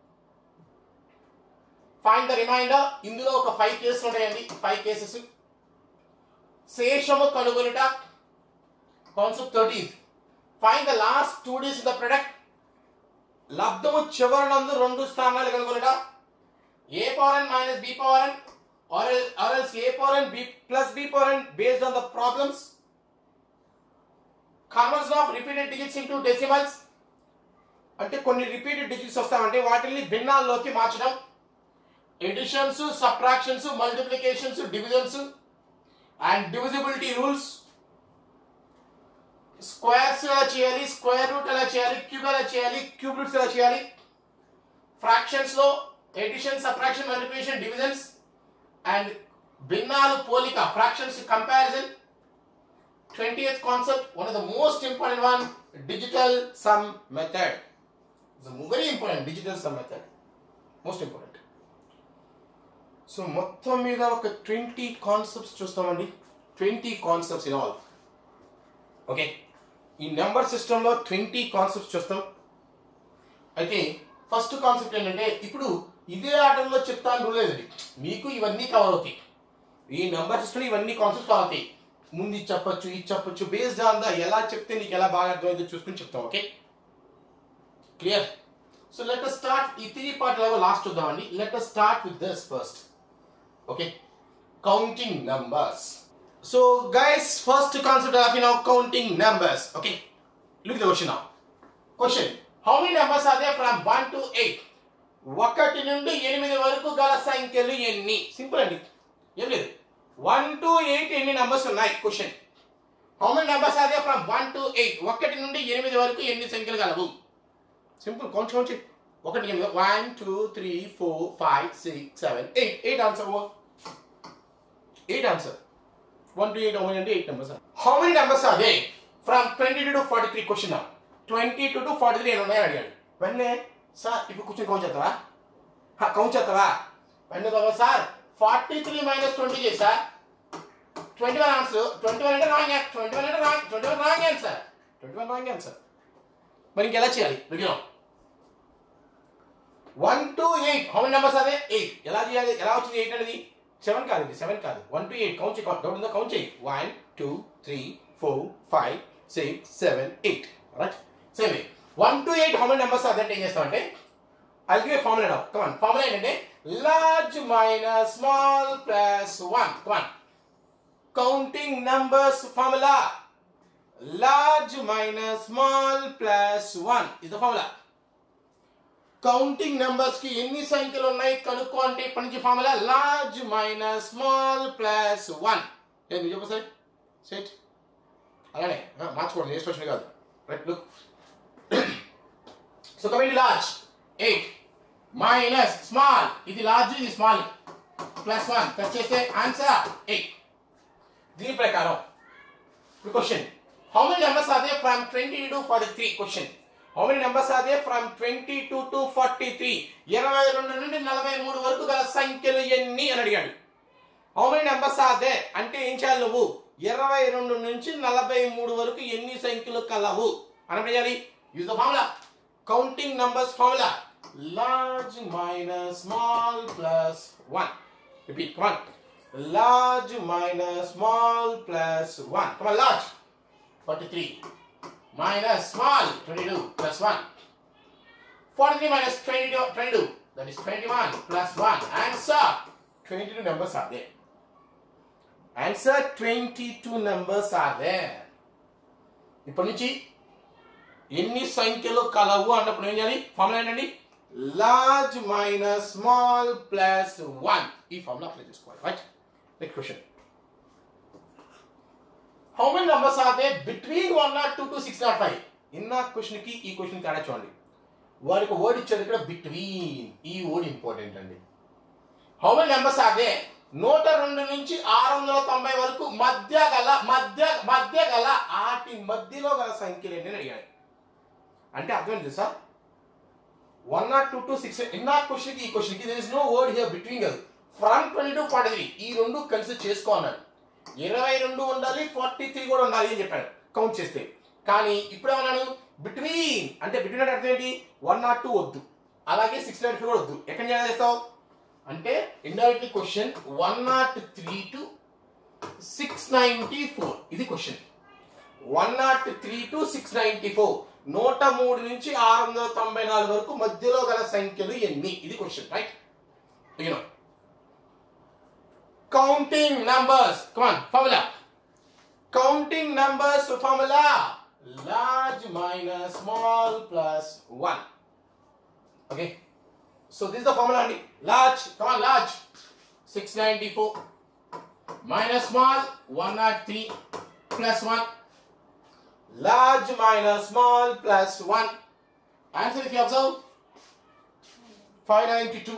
find the remainder ఇందులో ఒక ఫైవ్ కేసెస్ ఉంటాయండి ఫైవ్ కేసెస్ శేషము కనుగొనుట concept thirteenth find the last two days the product లబ్ధము చివరినందు రెండు స్థానాలు కనుగొనుట a power n minus b power n or else a power n b plus b power n based on the problems conversion of repeated digits into decimals అంటే కొన్ని రిపీటెడ్ డిజిట్స్ వస్తామంటే వాటిని భిన్నాల్లోకి మార్చడం additions subtractions multiplications divisions and divisibility rules squares ఎలా చేయాలి స్క్వేర్ రూట్ ఎలా చేయాలి క్యూబ్ ఎలా చేయాలి క్యూబ్ రూట్స్ ఎలా చేయాలి ఫ్రాక్షన్స్ లో addition subtraction multiplication divisions and భిన్నాలు పోలిక fractions comparison 20th concept one of the most important one digital sum method it's a very important digital sum method most important so మొత్తం మీద ఒక ట్వంటీ కాన్సెప్ట్స్ చూస్తామండి twenty concepts in all okay ఈ నెంబర్ సిస్టంలో ట్వంటీ కాన్సెప్ట్స్ చూస్తాం అయితే ఫస్ట్ కాన్సెప్ట్ ఏంటంటే ఇప్పుడు ఇదే ఆటంలో చెప్తాను రూల్ లేదండి మీకు ఇవన్నీ కవర్ అవుతాయి ఈ నెంబర్ సిస్టంలో ఇవన్నీ కాన్సెప్ట్స్ కవర్ అవుతాయి ముందు ఇది చెప్పొచ్చు ఇది చెప్పొచ్చు బేస్డ్ ఆన్ ద ఎలా చెప్తే నీకు ఎలా బాగా అర్థమైందో చూసుకుని చెప్తాం okay clear so let us start ఈ త్రీ పార్ట్ లెవెల్ లాస్ట్ చూద్దామండి let us start with this first okay counting numbers so guys first concept of you now counting numbers okay look the question now question how many numbers are there from 1 to 8 ఒకటి నుండి ఎనిమిది వరకు గల సంఖ్యలు ఎన్ని సింపుల్ అండి ఏం లేదు వన్ టు ఎయిట్ ఎన్ని నంబర్స్ ఉన్నాయి question how many numbers are there from one to eight ఒకటి నుండి ఎనిమిది వరకు ఎన్ని సంఖ్యలు గలవు సింపుల్ కౌంట్ కౌంట్ చేయి ఒకటి ఎనిమిది one two three four five six seven eight eight answer ఓ eight answer one to eight how many అంటే eight numbers how many numbers are they from twenty two to forty three question twenty two to forty three ఉన్నాయని అడిగాడు వెన్నే సార్ ఇప్పుడు కూర్చొని కౌంట్ చేస్తావా కౌంట్ చేస్తావా వెన్నే బాబా sir forty three minus twenty చేసా twenty one answer twenty one అంటే రాంగ్ ట్వంటీ వన్ అంటే wrong twenty one wrong answer twenty one wrong answer మరి ఇంకెలా చేయాలి బిగినం one to eight how many numbers అదే ఎయిట్ ఎలా చేయాలి ఎలా వచ్చింది ఎయిట్ అనేది సెవెన్ కాదు ఇది సెవెన్ కాదు వన్ టు ఎయిట్ కౌంట్ చేయి డౌట్ ఉందో కౌంట్ చేయి one two three four five six seven eight right same one to eight how many numbers అదంటే ఏం చేస్తామంటే I'll give a formula now. Come on. Formula ఏంటంటే large minus small plus 1. Come on. Counting numbers formula. Large minus small plus 1 is the formula. Counting numbers కి ఎన్ని సంఖ్యలు ఉన్నాయి కనుక్కో అంటే ఇప్పటి నుంచి formula large minus small plus one ఏది చెప్పు సార్ సెట్ అలానే ఆ, మార్చుకోండి ఏ స్టేషన్ కాదు right look so coming large eight minus small ఇది లార్జ్ ఇది స్మాల్ ప్లస్ వన్ కట్ చేస్తే ఆన్సర్ ఎయిట్ దీని ప్రకారం ఇప్పుడు question how many numbers are they from twenty to forty three question how many numbers are they from twenty two to forty three ఇరవై రెండు నుండి నలభై మూడు వరకు గల సంఖ్యలు ఎన్ని అని అడిగాడు how many numbers are they అంటే ఏం చేయాలి నువ్వు ఇరవై రెండు నుంచి నలభై మూడు వరకు ఎన్ని సంఖ్యలు కలవు అని చేయాలి use the formula counting numbers formula large minus small plus one repeat come on large minus small plus 1 come on large 43 minus small 22 plus 1 43 minus 22 22 that is 21 plus 1 answer 22 numbers are there answer 22 numbers are there ఇప్పటి నుంచి ఎన్ని సంఖ్యలు కలవు అన్నప్పుడు ఏం చేయాలి ఫార్ములా ఏంటండి large minus small plus one ఈ ఫార్ములా అప్లై చేసుకోవాలి right next question how many numbers are they between one not two to six not five ఇన్న క్వశ్చన్ కి ఈ క్వశ్చన్ తేడా చూడండి వారికి వర్డ్ ఇచ్చారు ఇక్కడ బిట్వీన్ ఈ వర్డ్ ఇంపార్టెంట్ అండి how many numbers are they నూట రెండు నుంచి ఆరు వందల తొంభై వరకు మధ్య గల మధ్య మధ్య గల ఆటి మధ్యలో గల సంఖ్యలు ఏంటి అని అడిగాడు అంటే అర్థమైంది sir one not two to six ఇన్న క్వశ్చన్ కి ఈ క్వశ్చన్ కి there is no word here between కదా from twenty to forty three ఈ రెండు కలిసి చేసుకో అన్నాడు ఇరవై రెండు ఉండాలి ఫార్టీ త్రీ కూడా ఉండాలి అని చెప్పాడు కౌంట్ చేస్తే కానీ ఇప్పుడు ఏమన్నాడు బిట్వీన్ అంటే బిట్వీన్ అంటే అర్థం ఏంటి వన్ నాట్ టూ వద్దు అలాగే సిక్స్ నైన్ కూడా వద్దు ఎక్కడ చేస్తావు అంటే indirectly question one nought three to six ninety four ఇది question one nought three to six ninety four నూట మూడు నుంచి ఆరు వందల తొంభై నాలుగు వరకు మధ్యలో గల సంఖ్యలు ఎన్ని ఇది question right you know. Counting numbers. Come on, formula. Counting numbers formula. Large minus small plus 1. Okay. So this is the formula. only. Large. Come on, large. 694 minus small 103 plus 1. large minus small plus 1 answer if you observe 592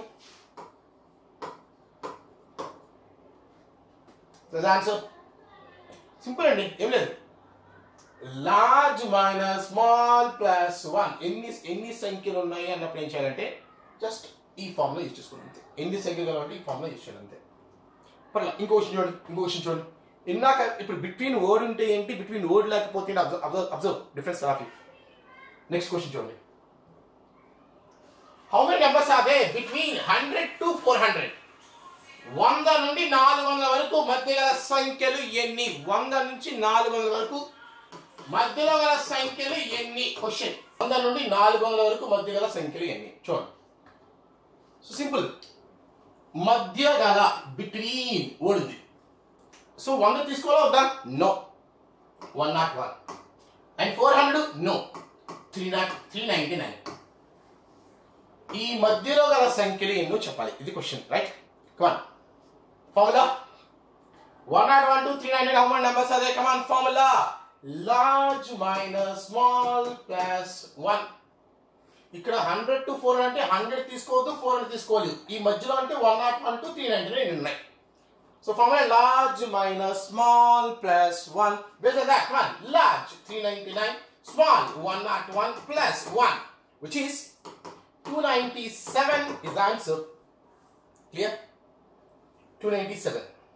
that's the answer simple అండి ఏం లేదు large minus small plus one ఎన్ని ఎన్ని సంఖ్యలు ఉన్నాయి అన్నప్పుడు ఏం చేయాలంటే జస్ట్ ఈ ఫార్ములా యూజ్ చేసుకోండి అంతే ఎన్ని సంఖ్యలు కావాలంటే ఈ ఫార్ములా యూజ్ చేయాలి అంతే పర్లా ఇంకో క్వశ్చన్ చూడండి ఇంకో క్వశ్చన్ చూడండి ఇందాక ఇప్పుడు బిట్వీన్ వర్డ్ ఉంటే ఏంటి బిట్వీన్ వర్డ్ లేకపోతే అబ్జర్వ్ అబ్జర్వ్ అబ్జర్వ్ డిఫరెన్స్ రాఫీ నెక్స్ట్ క్వశ్చన్ చూడండి how many numbers are they between hundred to four hundred వంద నుండి నాలుగు వందల వరకు మధ్య గల సంఖ్యలు ఎన్ని వంద నుంచి నాలుగు వందల వరకు మధ్యలో గల సంఖ్యలు ఎన్ని క్వశ్చన్ వంద నుండి నాలుగు వందల వరకు మధ్య గల సంఖ్యలు ఎన్ని చూడండి సో సింపుల్ మధ్య గల బిట్వీన్ ఓడింది సో వంద తీసుకోవాలా వద్దా no one nought one and four hundred no three nought three ninety nine ఈ మధ్యలో గల సంఖ్యలు ఎన్నో చెప్పాలి ఇది question right come on formula one nought one two three nine how many numbers are there come on formula large minus small plus 1 ఇక్కడ హండ్రెడ్ టు ఫోర్ అంటే హండ్రెడ్ తీసుకోవద్దు ఫోర్ హండ్రెడ్ తీసుకోవాలి ఈ మధ్యలో అంటే one nought one to three ninety nine ఉన్నాయి so formula large minus small plus one base on that one large three ninety nine small one nought one plus one which is two ninety seven is the answer clear 297.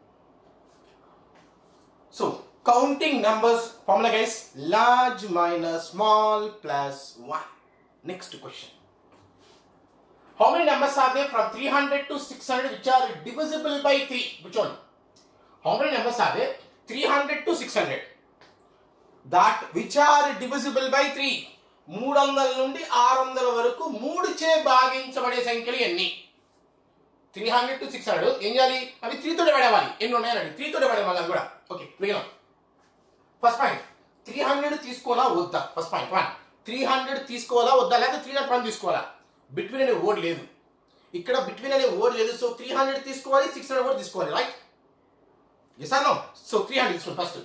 So, counting numbers, formula guys, large minus small plus 1. Next question. How many numbers are there from 300 to 600 which are divisible by 3? Which one? How many numbers are there? 300 to 600. That which are divisible by 3. మూడు వందల నుండి ఆరు వందల వరకు మూడు చే భాగించబడే సంఖ్యలు ఎన్ని three hundred to six hundred ఏం చేయాలి అవి త్రీతో డివైడ్ అవ్వాలి ఎన్ని ఉన్నాయని త్రీతో డివైడ్ అవ్వాలి అది కూడా ఓకే మిగిలిన ఫస్ట్ పాయింట్ త్రీ హండ్రెడ్ తీసుకోవాలా వద్దా first point one three hundred తీసుకోవాలా వద్దా లేకపోతే త్రీ హండ్రెడ్ వన్ తీసుకోవాలా బిట్వీన్ అనే ఓడ్ లేదు ఇక్కడ బిట్వీన్ అనే ఓడ్ లేదు సో త్రీ హండ్రెడ్ తీసుకోవాలి సిక్స్ హండ్రెడ్ కూడా తీసుకోవాలి right yes no so three hundred తీసుకోండి ఫస్ట్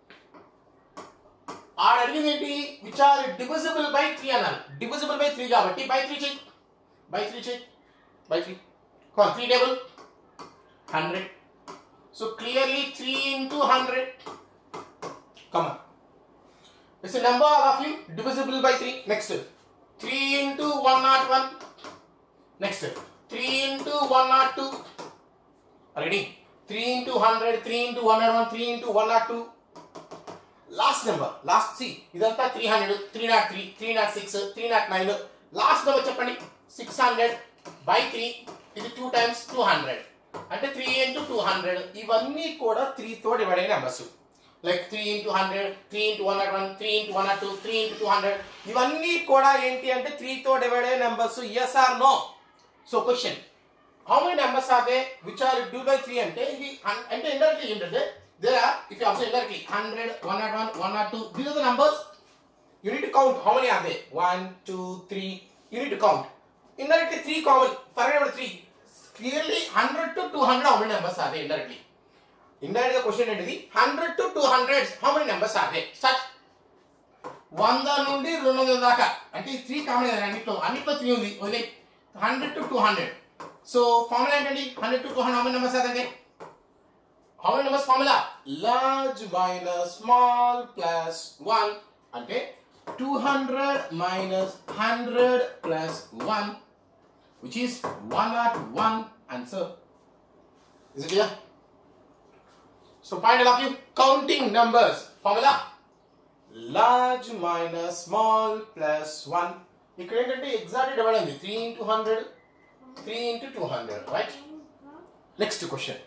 ఆడ అడిగింది ఏంటి which are divisible by three అన్నారు డివిజిబుల్ బై త్రీ కాబట్టి బై త్రీ చెయ్యి బై త్రీ చెయ్యి by three Come on, 3 table. 100. So clearly 3 into 100. Come on. It's a number of you divisible by 3. Next. 3 into 101. Next. 3 into 102. Ready? 3 into 100, 3 into 101, 3 into 102. Last number. Last see. ఇదంతా 300, 303, 306, 309. Last number చెప్పండి 600 by 3. ఇది టూ టైమ్స్ టూ హండ్రెడ్ అంటే త్రీ ఇంటూ టూ హండ్రెడ్ ఇవన్నీ కూడా త్రీతో డివైడ్ అయిన numbers like three into hundred three into one nought one three into one not two three into two hundred ఇవన్నీ కూడా ఏంటి అంటే త్రీతో డివైడ్ అయిన నెంబర్స్ yes or no so question how many numbers are they which are due by three అంటే ఇది అంటే ఇండైరెక్ట్లీ ఏంటంటే there are if you observe indirectly hundred one nought one one not two these are the numbers you need to count how many are they one two three you need to count indirectly three common forget about three clearly 100 to 200 how many numbers are there indirectly indirect గా క్వశ్చన్ ఏంటిది 100 to 200 how many numbers are there start వంద నుండి రెండు వందల దాకా అంటే త్రీ కామన్ కదా అన్నిట్లో అన్నిట్లో త్రీ ఉంది only hundred to two hundred so formula ఏంటండి hundred to two hundred how many numbers అదండి how many numbers formula large minus small plus one అంటే two hundred minus hundred plus one which is 101 answer. Is it clear? So find all of you counting numbers. Formula large minus small plus 1. ఇక్కడ ఏంటంటే ఎగ్జాక్ట్ డివైడ్ అయింది three into hundred three into two hundred right next question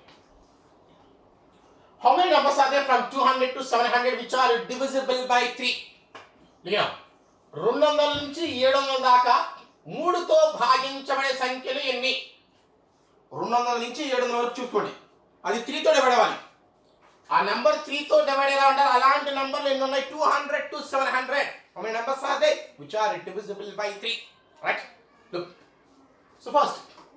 how many numbers are there from two hundred to seven hundred which are divisible by three రెండు వందల నుంచి ఏడు వందల దాకా మూడుతో భాగించబడే సంఖ్యలు ఎన్ని రెండు వందల నుంచి ఏడు వందల వరకు చూసుకోండి అది త్రీతో డివైడ్ అవ్వాలి ఆ నెంబర్ త్రీతో డివైడ్ ఎలా ఉంటారు అలాంటి నెంబర్లు ఎన్ని ఉన్నాయి two hundred to seven hundred how many numbers are they which are divisible by three right look so first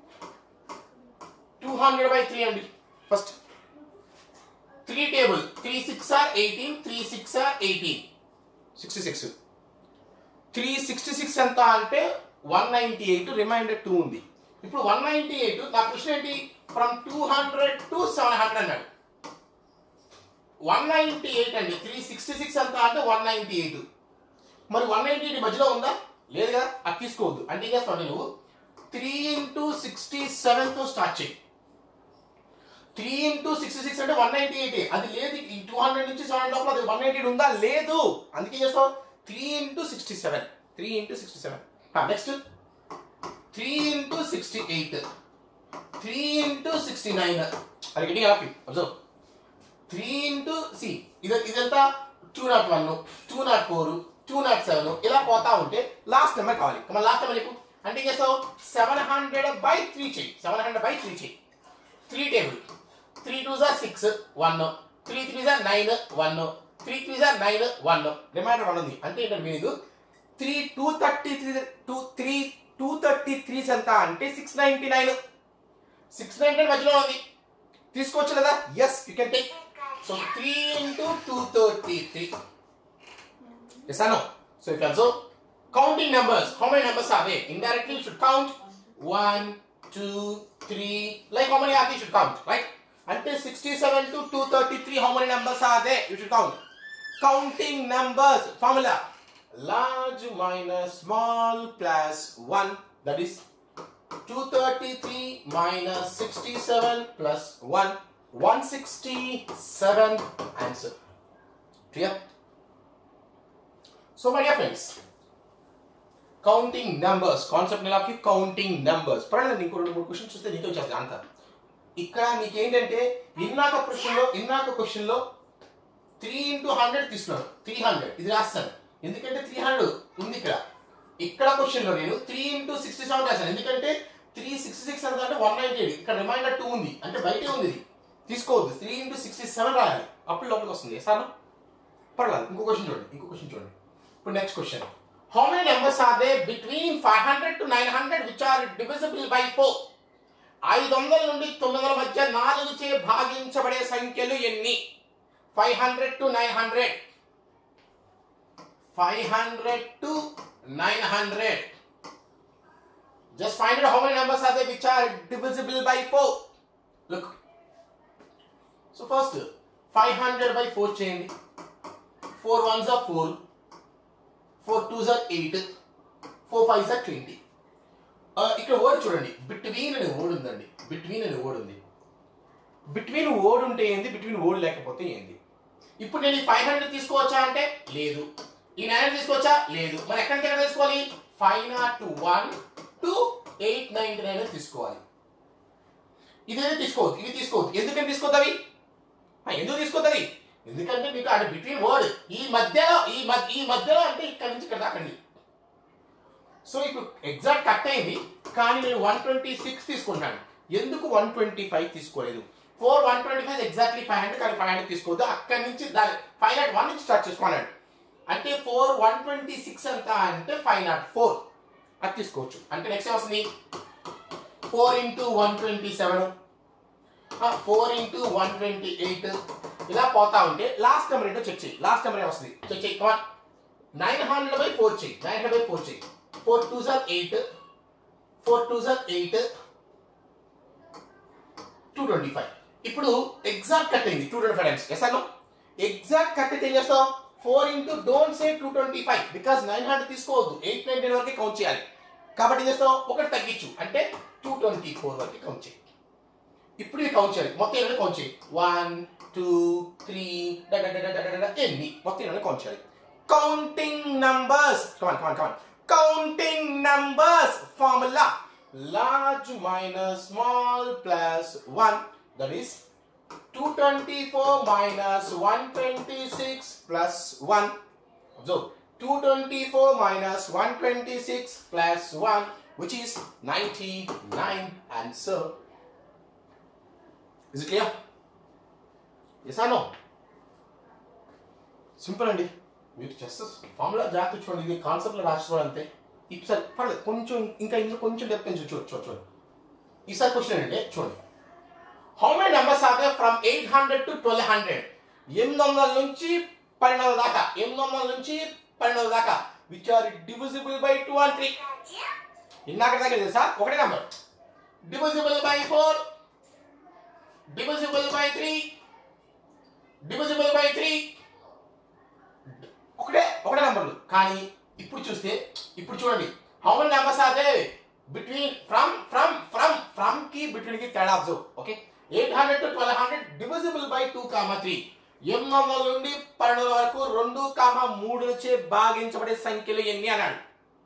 two hundred by three అండి first three table three six are eighteen three six are eighteen sixty six three sixty six ఎంత అంటే one ninety eight reminder two ఉంది ఇప్పుడు వన్ నైంటీ ఎయిట్ నా క్వశ్చన్ ఏంటి from two hundred to seven hundred అన్నాడు వన్ నైంటీ ఎయిట్ అండి త్రీ సిక్స్టీ సిక్స్ ఎంత అంటే వన్ నైంటీ ఎయిట్ మరి వన్ నైంటీ ఎయిట్ మధ్యలో ఉందా లేదు కదా అది తీసుకోవద్దు అంటే ఏం చేస్తావు నువ్వు త్రీ ఇంటూ సిక్స్టీ సెవెన్తో స్టార్ట్ చేయి త్రీ ఇంటూ సిక్స్టీ సిక్స్ అంటే వన్ నైంటీ ఎయిట్ అది లేదు ఈ టూ హండ్రెడ్ నుంచి సెవెన్ లోపల అది వన్ నైంటీ ఉందా లేదు అందుకే చేస్తావు three into sixty seven three into sixty seven next three into sixty eight three into sixty nine అది గట్టిగా ఆపి అబ్జర్వ్ త్రీ ఇంటూ సి ఇది ఇదంతా two nought one two nought four two nought seven ఇలా పోతా ఉంటే లాస్ట్ నెంబర్ కావాలి మన లాస్ట్ నెంబర్ నీకు అంటే ఏం చేస్తావు సెవెన్ హండ్రెడ్ బై త్రీ చెయ్యి సెవెన్ హండ్రెడ్ బై త్రీ చెయ్యి త్రీ టేబుల్ త్రీ టూ జా సిక్స్ వన్ త్రీ త్రీ జా నైన్ వన్ త్రీ త్రీ జా నైన్ వన్ రిమైండర్ వన్ ఉంది అంటే ఏంటంటే మీరు three two thirty three two three two thirty threes ఎంత అంటే six ninety nine six ninety మధ్యలో ఉంది తీసుకోవచ్చు లేదా yes you can take so three into two thirty three yes అను so if also counting numbers how many numbers are there indirectly you should count one two three like how many are there you should count right until 67 to 233 how many numbers are there you should count counting numbers formula large minus small plus 1 that is 233 minus 67 plus 1 167 answer clear so my dear friends counting numbers concept ఎలా కౌంటింగ్ నెంబర్స్ పర్వాలేదు నీకు రెండు మూడు క్వశ్చన్స్ చూస్తే నీకే వచ్చేస్తుంది ఆన్సర్ ఇక్కడ నీకేంటంటే ఇన్నాక క్వశ్చన్లో ఇన్నాక క్వశ్చన్లో త్రీ ఇంటూ హండ్రెడ్ తీసుకున్నాను త్రీ హండ్రెడ్ ఇది రాస్తాను ఎందుకంటే త్రీ హండ్రెడ్ ఉంది ఇక్కడ ఇక్కడ క్వశ్చన్లో నేను త్రీ ఇంటూ సిక్స్టీ సెవెన్ రాశాను ఎందుకంటే త్రీ సిక్స్టీ సిక్స్ అంటే వన్ నైన్టీ ఎయిట్ ఇక్కడ రిమైండర్ టూ ఉంది అంటే బయటే ఉంది ఇది తీసుకోవద్దు త్రీ ఇంటూ సిక్స్టీ సెవెన్ రాయాలి అప్పుడు లోపలికి వస్తుంది సార్ పర్వాలేదు ఇంకో క్వశ్చన్ చూడండి ఇంకో క్వశ్చన్ చూడండి ఇప్పుడు next question How many numbers are there between 500 to 900 which are divisible by 4? ఐదు వందల నుండి తొమ్మిది వందల మధ్య నాలుగు చే భాగించబడే సంఖ్యలు ఎన్ని five hundred to nine hundred five hundred to nine hundred just find out how many numbers are they which are divisible by four look so first five hundred by four చేయండి four ones are four four two జార్ ఎయిట్ ఫోర్ ఫైవ్ జార్ ట్వంటీ ఇక్కడ వర్డ్ చూడండి బిట్వీన్ అనే వర్డ్ ఉందండి బిట్వీన్ అనే వర్డ్ ఉంది బిట్వీన్ వర్డ్ ఉంటే ఏంది బిట్వీన్ వర్డ్ లేకపోతే ఏంది ఇప్పుడు నేను ఈ ఫైవ్ హండ్రెడ్ తీసుకోవచ్చా అంటే లేదు ఈ నైన్ హండ్రెడ్ తీసుకోవచ్చా లేదు మరి ఎక్కడి నుంచి ఎక్కడ తీసుకోవాలి five nought one to eight ninety nine తీసుకోవాలి ఇదైతే తీసుకోవద్దు ఇది తీసుకోవద్దు ఎందుకని తీసుకోవద్దు అవి ఆ, ఎందుకు తీసుకోవద్దు అవి ఎందుకంటే మీకు అక్కడ బిట్వీన్ వర్డ్ ఈ మధ్యలో ఈ మధ్య ఈ మధ్యలో అంటే ఇక్కడ నుంచి ఇక్కడ దాకండి సో ఇప్పుడు ఎగ్జాక్ట్ కట్ అయింది కానీ నేను వన్ ట్వంటీ సిక్స్ తీసుకుంటాను ఎందుకు వన్ ట్వంటీ ఫైవ్ తీసుకోలేదు four one twenty five exactly five hundred కానీ ఫైవ్ హండ్రెడ్ తీసుకోవద్దు అక్కడి నుంచి దాని ఫైవ్ నాట్ వన్ నుంచి స్టార్ట్ చేసుకోన్నాడు అంటే ఫోర్ వన్ ట్వంటీ సిక్స్ ఎంత అంటే ఫైవ్ నాట్ ఫోర్ అది తీసుకోవచ్చు అంటే నెక్స్ట్ వస్తుంది four into one twenty seven four into one twenty eight ఇలా పోతా ఉంటే లాస్ట్ నెంబర్ ఏంటో చెక్ చేయి లాస్ట్ నెంబర్ వస్తుంది చెక్ చేయి come on nine hundred by four చెయ్యి నైన్ హండ్రెడ్ బై ఫోర్ చెయ్యి ఫోర్ టూ జార్ ఎయిట్ ఫోర్ టూ జార్ ఎయిట్ టూ ట్వంటీ ఫైవ్ ఇప్పుడు ఎగ్జాక్ట్ కట్ అయింది two twenty five times yes అన్నో ఎగ్జాక్ట్ కట్ అయితే ఏం చేస్తాం four into don't say two twenty five because nine hundred తీసుకోవద్దు ఎయిట్ నైన్టీ వరకు కౌంట్ చేయాలి కాబట్టి ఏం చేస్తాం ఒకటి తగ్గించు అంటే టూ ట్వంటీ ఫోర్ వరకు కౌంట్ చేయి ఇప్పుడు ఇది కౌంట్ చేయాలి మొత్తం ఎన్ని కౌంట్ చేయి వన్ టూ త్రీ ఎన్ని మొత్తం ఎన్ని కౌంట్ చేయాలి counting numbers come on come on come on counting numbers formula large minus small plus one that is 224 minus 126 plus 1. So, 224 minus 126 plus 1, which is 99 answer. Is it clear? Yes or no? Simple అండి మీరు జస్ట్ ఫార్ములా జాగ్రత్త చూడండి ఇది కాన్సెప్ట్లో రాసుకోవడం అంతే ఈసారి పర్లేదు కొంచెం ఇంకా ఇందులో కొంచెం డెప్త్ చూడండి చూడండి చూడండి ఈసారి క్వశ్చన్ ఏంటంటే చూడండి how many numbers are there from eight hundred to twelve hundred ఎనిమిది వందల నుంచి పన్నెండు వందల దాకా ఎనిమిది వందల నుంచి పన్నెండు దాకా which are divisible by two and three ఇందాక దగ్గర తెలుసా ఒకటే number divisible by four divisible by three divisible by three ఒకటే ఒకటే నెంబర్లు కానీ ఇప్పుడు చూస్తే ఇప్పుడు చూడండి how many numbers are they between from from from from కి బిట్వీన్ కి తేడా observe okay eight hundred to twelve hundred divisible by two comma three ఎనిమిది వందల నుండి పన్నెండు వందల వరకు రెండు కామా మూడు నుంచే భాగించబడే సంఖ్యలు ఎన్ని అన్నాడు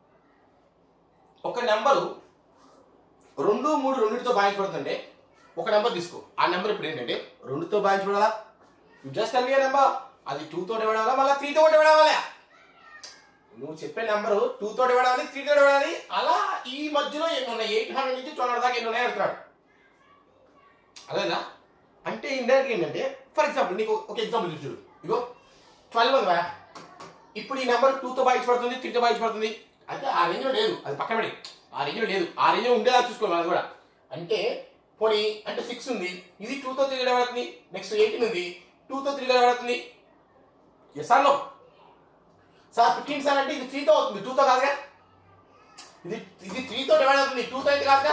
ఒక నెంబరు రెండు మూడు రెండింటితో భాగించబడుతుంటే ఒక నెంబర్ తీసుకో ఆ నెంబర్ ఇప్పుడు ఏంటంటే రెండుతో భాగించబడాలా జస్ట్ టెల్ మీ నెంబర్ అది టూ తోటి ఇవ్వడాలా మళ్ళీ త్రీ తోటి ఇవ్వడాలా నువ్వు చెప్పే నెంబరు టూ తోటి ఇవ్వడాలి త్రీ తోటి ఇవ్వడాలి అలా ఈ మధ్యలో ఎన్ని ఉన్నాయి ఎయిట్ హండ్రెడ్ నుంచి ట్వెల్వ్ దాకా ఎన్ని ఉన్నాయి అంటున్నాడు అదేనా అంటే ఇండైరెక్ట్ ఏంటంటే ఫర్ ఎగ్జాంపుల్ నీకు ఒక ఎగ్జాంపుల్ చూడు ఇగో ట్వెల్వ్ ఉంది వా ఇప్పుడు ఈ నెంబర్ టూతో భాగించబడుతుంది త్రీతో భాగించబడుతుంది అయితే ఆ రేంజ్లో లేదు అది పక్కన పడి ఆ రేంజ్లో లేదు ఆ రేంజ్లో ఉండేలా చూసుకోవాలి అది కూడా అంటే పోనీ అంటే సిక్స్ ఉంది ఇది టూతో త్రీ పడుతుంది నెక్స్ట్ ఎయిటీన్ ఉంది టూతో త్రీ పడుతుంది yes or no sir fifteen sir అంటే ఇది త్రీతో అవుతుంది టూతో కాదుగా ఇది ఇది త్రీతో డివైడ్ అవుతుంది టూతో అయితే కాదుగా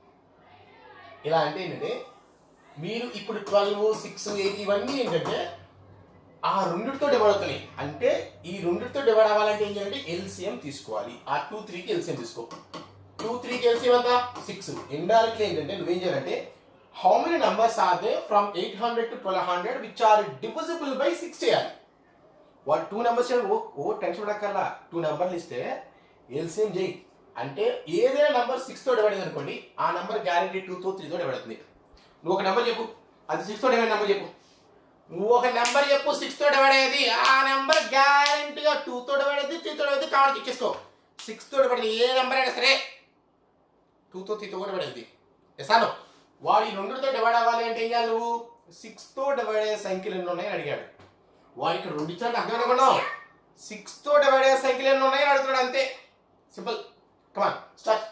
ఇలా అంటే ఏంటంటే మీరు ఇప్పుడు ట్వెల్వ్ సిక్స్ ఎయిట్ ఇవన్నీ ఏంటంటే ఆ రెండిటితో డివైడ్ అవుతున్నాయి అంటే ఈ రెండిటితో డివైడ్ అవ్వాలంటే ఏం చేయాలంటే ఎల్సిఎం తీసుకోవాలి ఆ టూ త్రీకి ఎల్సిఎం తీసుకో టూ త్రీకి ఎల్సిఎం ఎంత సిక్స్ ఇండైరెక్ట్లీ ఏంటంటే నువ్వేం చేయాలంటే how many numbers are they from eight hundred to twelve hundred which are divisible by six చేయాలి వాళ్ళు టూ నెంబర్స్ ఓ ఓ టెన్షన్ పడక్కర్లా టూ నెంబర్లు ఇస్తే ఎల్సిఎం చేయి అంటే ఏదైనా నెంబర్ సిక్స్తో డివైడ్ అయింది అనుకోండి ఆ నెంబర్ గ్యారంటీ టూతో త్రీతో డివైడ్ అవుతుంది నువ్వు ఒక నెంబర్ చెప్పు అది సిక్స్తో డివైడ్ నెంబర్ చెప్పు నువ్వు ఒక నెంబర్ చెప్పు సిక్స్తో డివైడ్ అయ్యేది ఆ నెంబర్ గ్యారంటీగా టూతో డివైడ్ అయ్యింది త్రీతో డివైడ్ అయ్యింది కావాలి ఇచ్చేసుకో సిక్స్తో డివైడ్ అయ్యింది ఏ నెంబర్ అయినా సరే టూతో త్రీతో కూడా డివైడ్ అయింది ఎసాను వాడు ఈ రెండుతో డివైడ్ అవ్వాలి అంటే ఏం చేయాలి నువ్వు సిక్స్తో డివైడ్ అయ్యే సంఖ్యలు ఎన్ని ఉన్నాయని అడిగాడు వాడు ఇక్కడ రెండు ఇచ్చాడు అర్థం అనుకున్నావు సిక్స్తో డివైడ్ అయ్యే సంఖ్యలు ఎన్ని ఉన్నాయని అడుగుతున్నాడు అంతే సింపుల్ కమాన్ స్టార్ట్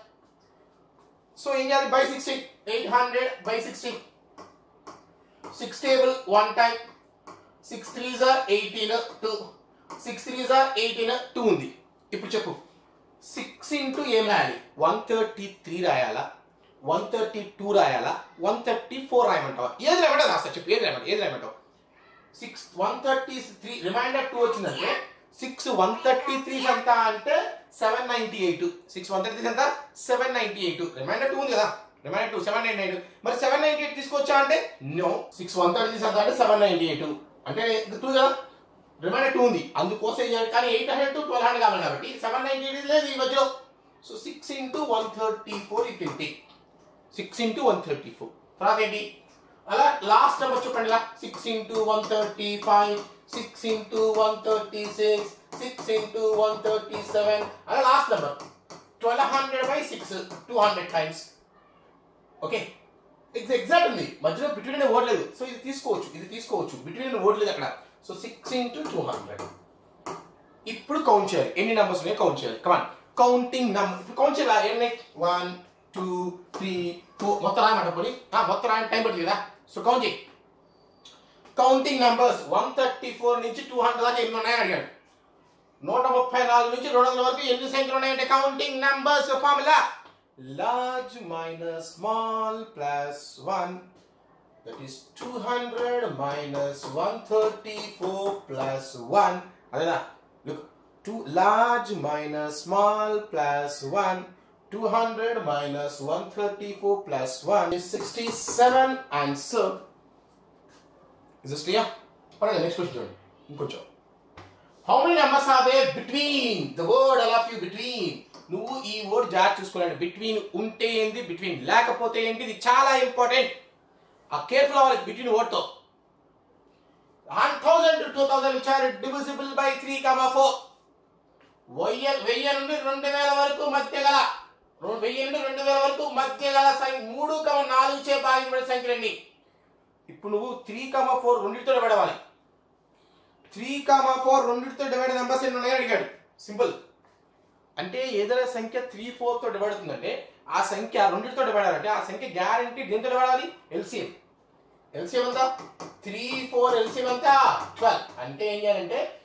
సో ఏం చేయాలి by sixteen eight hundred by sixteen six table one time six threes are eighteen two six threes are eighteen two ఉంది ఇప్పుడు చెప్పు సిక్స్ ఇంటూ ఏం రాయాలి వన్ థర్టీ త్రీ రాయాలా వన్ థర్టీ టూ రాయాలా వన్ థర్టీ ఫోర్ రాయమంటావా ఏది రాయమంటావు రాస్తా చెప్పు ఏది రాయమంటావు ఏది రాయమంటావు six one thirty three remainder two వచ్చిందంటే సిక్స్ వన్ థర్టీ త్రీ ఎంత అంటే seven ninety eight six one thirty ఎంత seven ninety eight reminder two ఉంది కదా reminder two seven ninety eight మరి సెవెన్ నైన్టీ ఎయిట్ తీసుకొచ్చా అంటే నో సిక్స్ వన్ థర్టీ ఎంత అంటే సెవెన్ నైన్టీ ఎయిట్ అంటే టూ కదా రిమైండర్ టూ ఉంది అందుకోసం ఏం చేయాలి కానీ eight hundred to twelve hundred కావాలి కాబట్టి సెవెన్ నైన్టీ ఎయిట్ లేదు ఈ మధ్యలో so six into one thirty four ఈ twenty six into one thirty four తర్వాత ఏంటి అలా లాస్ట్ నెంబర్ చెప్పండి ఇలా six into one thirty five six into one thirty six six into one thirty seven అలా last number twelve hundred by six two hundred times okay ఇది ఎగ్జాక్ట్ ఉంది మధ్యలో బిట్వీన్ ఓట్ లేదు సో ఇది తీసుకోవచ్చు ఇది తీసుకోవచ్చు బిట్వీన్ ఓట్ లేదు అక్కడ so six into two hundred ఇప్పుడు కౌంట్ చేయాలి ఎన్ని నెంబర్స్ ఉన్నాయి కౌంట్ చేయాలి కమాన్ కౌంటింగ్ నెంబర్ ఇప్పుడు కౌంట్ చేయాలి ఎన్ని వన్ టూ త్రీ ఫోర్ మొత్తం రాయమంట పోనీ ఆ, మొత్తం రాయని టైం పడుతుంది కదా సో కౌంట్ చేయి counting numbers one thirty four నుంచి టూ హండ్రెడ్ దాకా ఎన్ని ఉన్నాయని అడిగాడు నూట ముప్పై నాలుగు నుంచి రెండు వందల వరకు ఎన్ని సంఖ్యలు ఉన్నాయంటే counting numbers formula large minus small plus one that is two hundred minus one thirty four plus one అదేనా look to large minus small plus one 200 minus 134 plus 1 is 67 answer. Is this clear? What the next question చూడండి ఇంకొంచెం how many numbers are they between the word I love you between నువ్వు ఈ వర్డ్ జాగ్రత్త చూసుకోవాలండి బిట్వీన్ ఉంటే ఏంది బిట్వీన్ లేకపోతే ఏంటి ఇది చాలా ఇంపార్టెంట్ ఆ కేర్ఫుల్ అవ్వాలి బిట్వీన్ వర్డ్ తో one thousand to two thousand which are divisible by three comma four వెయ్యి వెయ్యి నుండి రెండు వేల వరకు మధ్య గల రెండు వెయ్యి నుండి రెండు వేల వరకు మధ్య గల సంఖ్య మూడు కమ నాలుగు చే భాగించబడిన సంఖ్యలన్నీ ఇప్పుడు నువ్వు త్రీ కమా ఫోర్ రెండింటితో డివైడ్ అవ్వాలి త్రీ కామా ఫోర్ రెండింటితో డివైడ్ నెంబర్స్ ఎన్ని ఉన్నాయని అడిగాడు సింపుల్ అంటే ఏదైనా సంఖ్య త్రీ ఫోర్ తో డివైడ్ అవుతుందంటే ఆ సంఖ్య రెండింటితో డివైడ్ అవ్వాలంటే ఆ సంఖ్య గ్యారంటీ దేంతో డివైడ్ అవ్వాలి ఎల్సిఎం ఎల్సిఎం ఎంత త్రీ ఫోర్ ఎల్సిఎం ఎంత ట్వెల్వ్ అంటే ఏం చేయాలంటే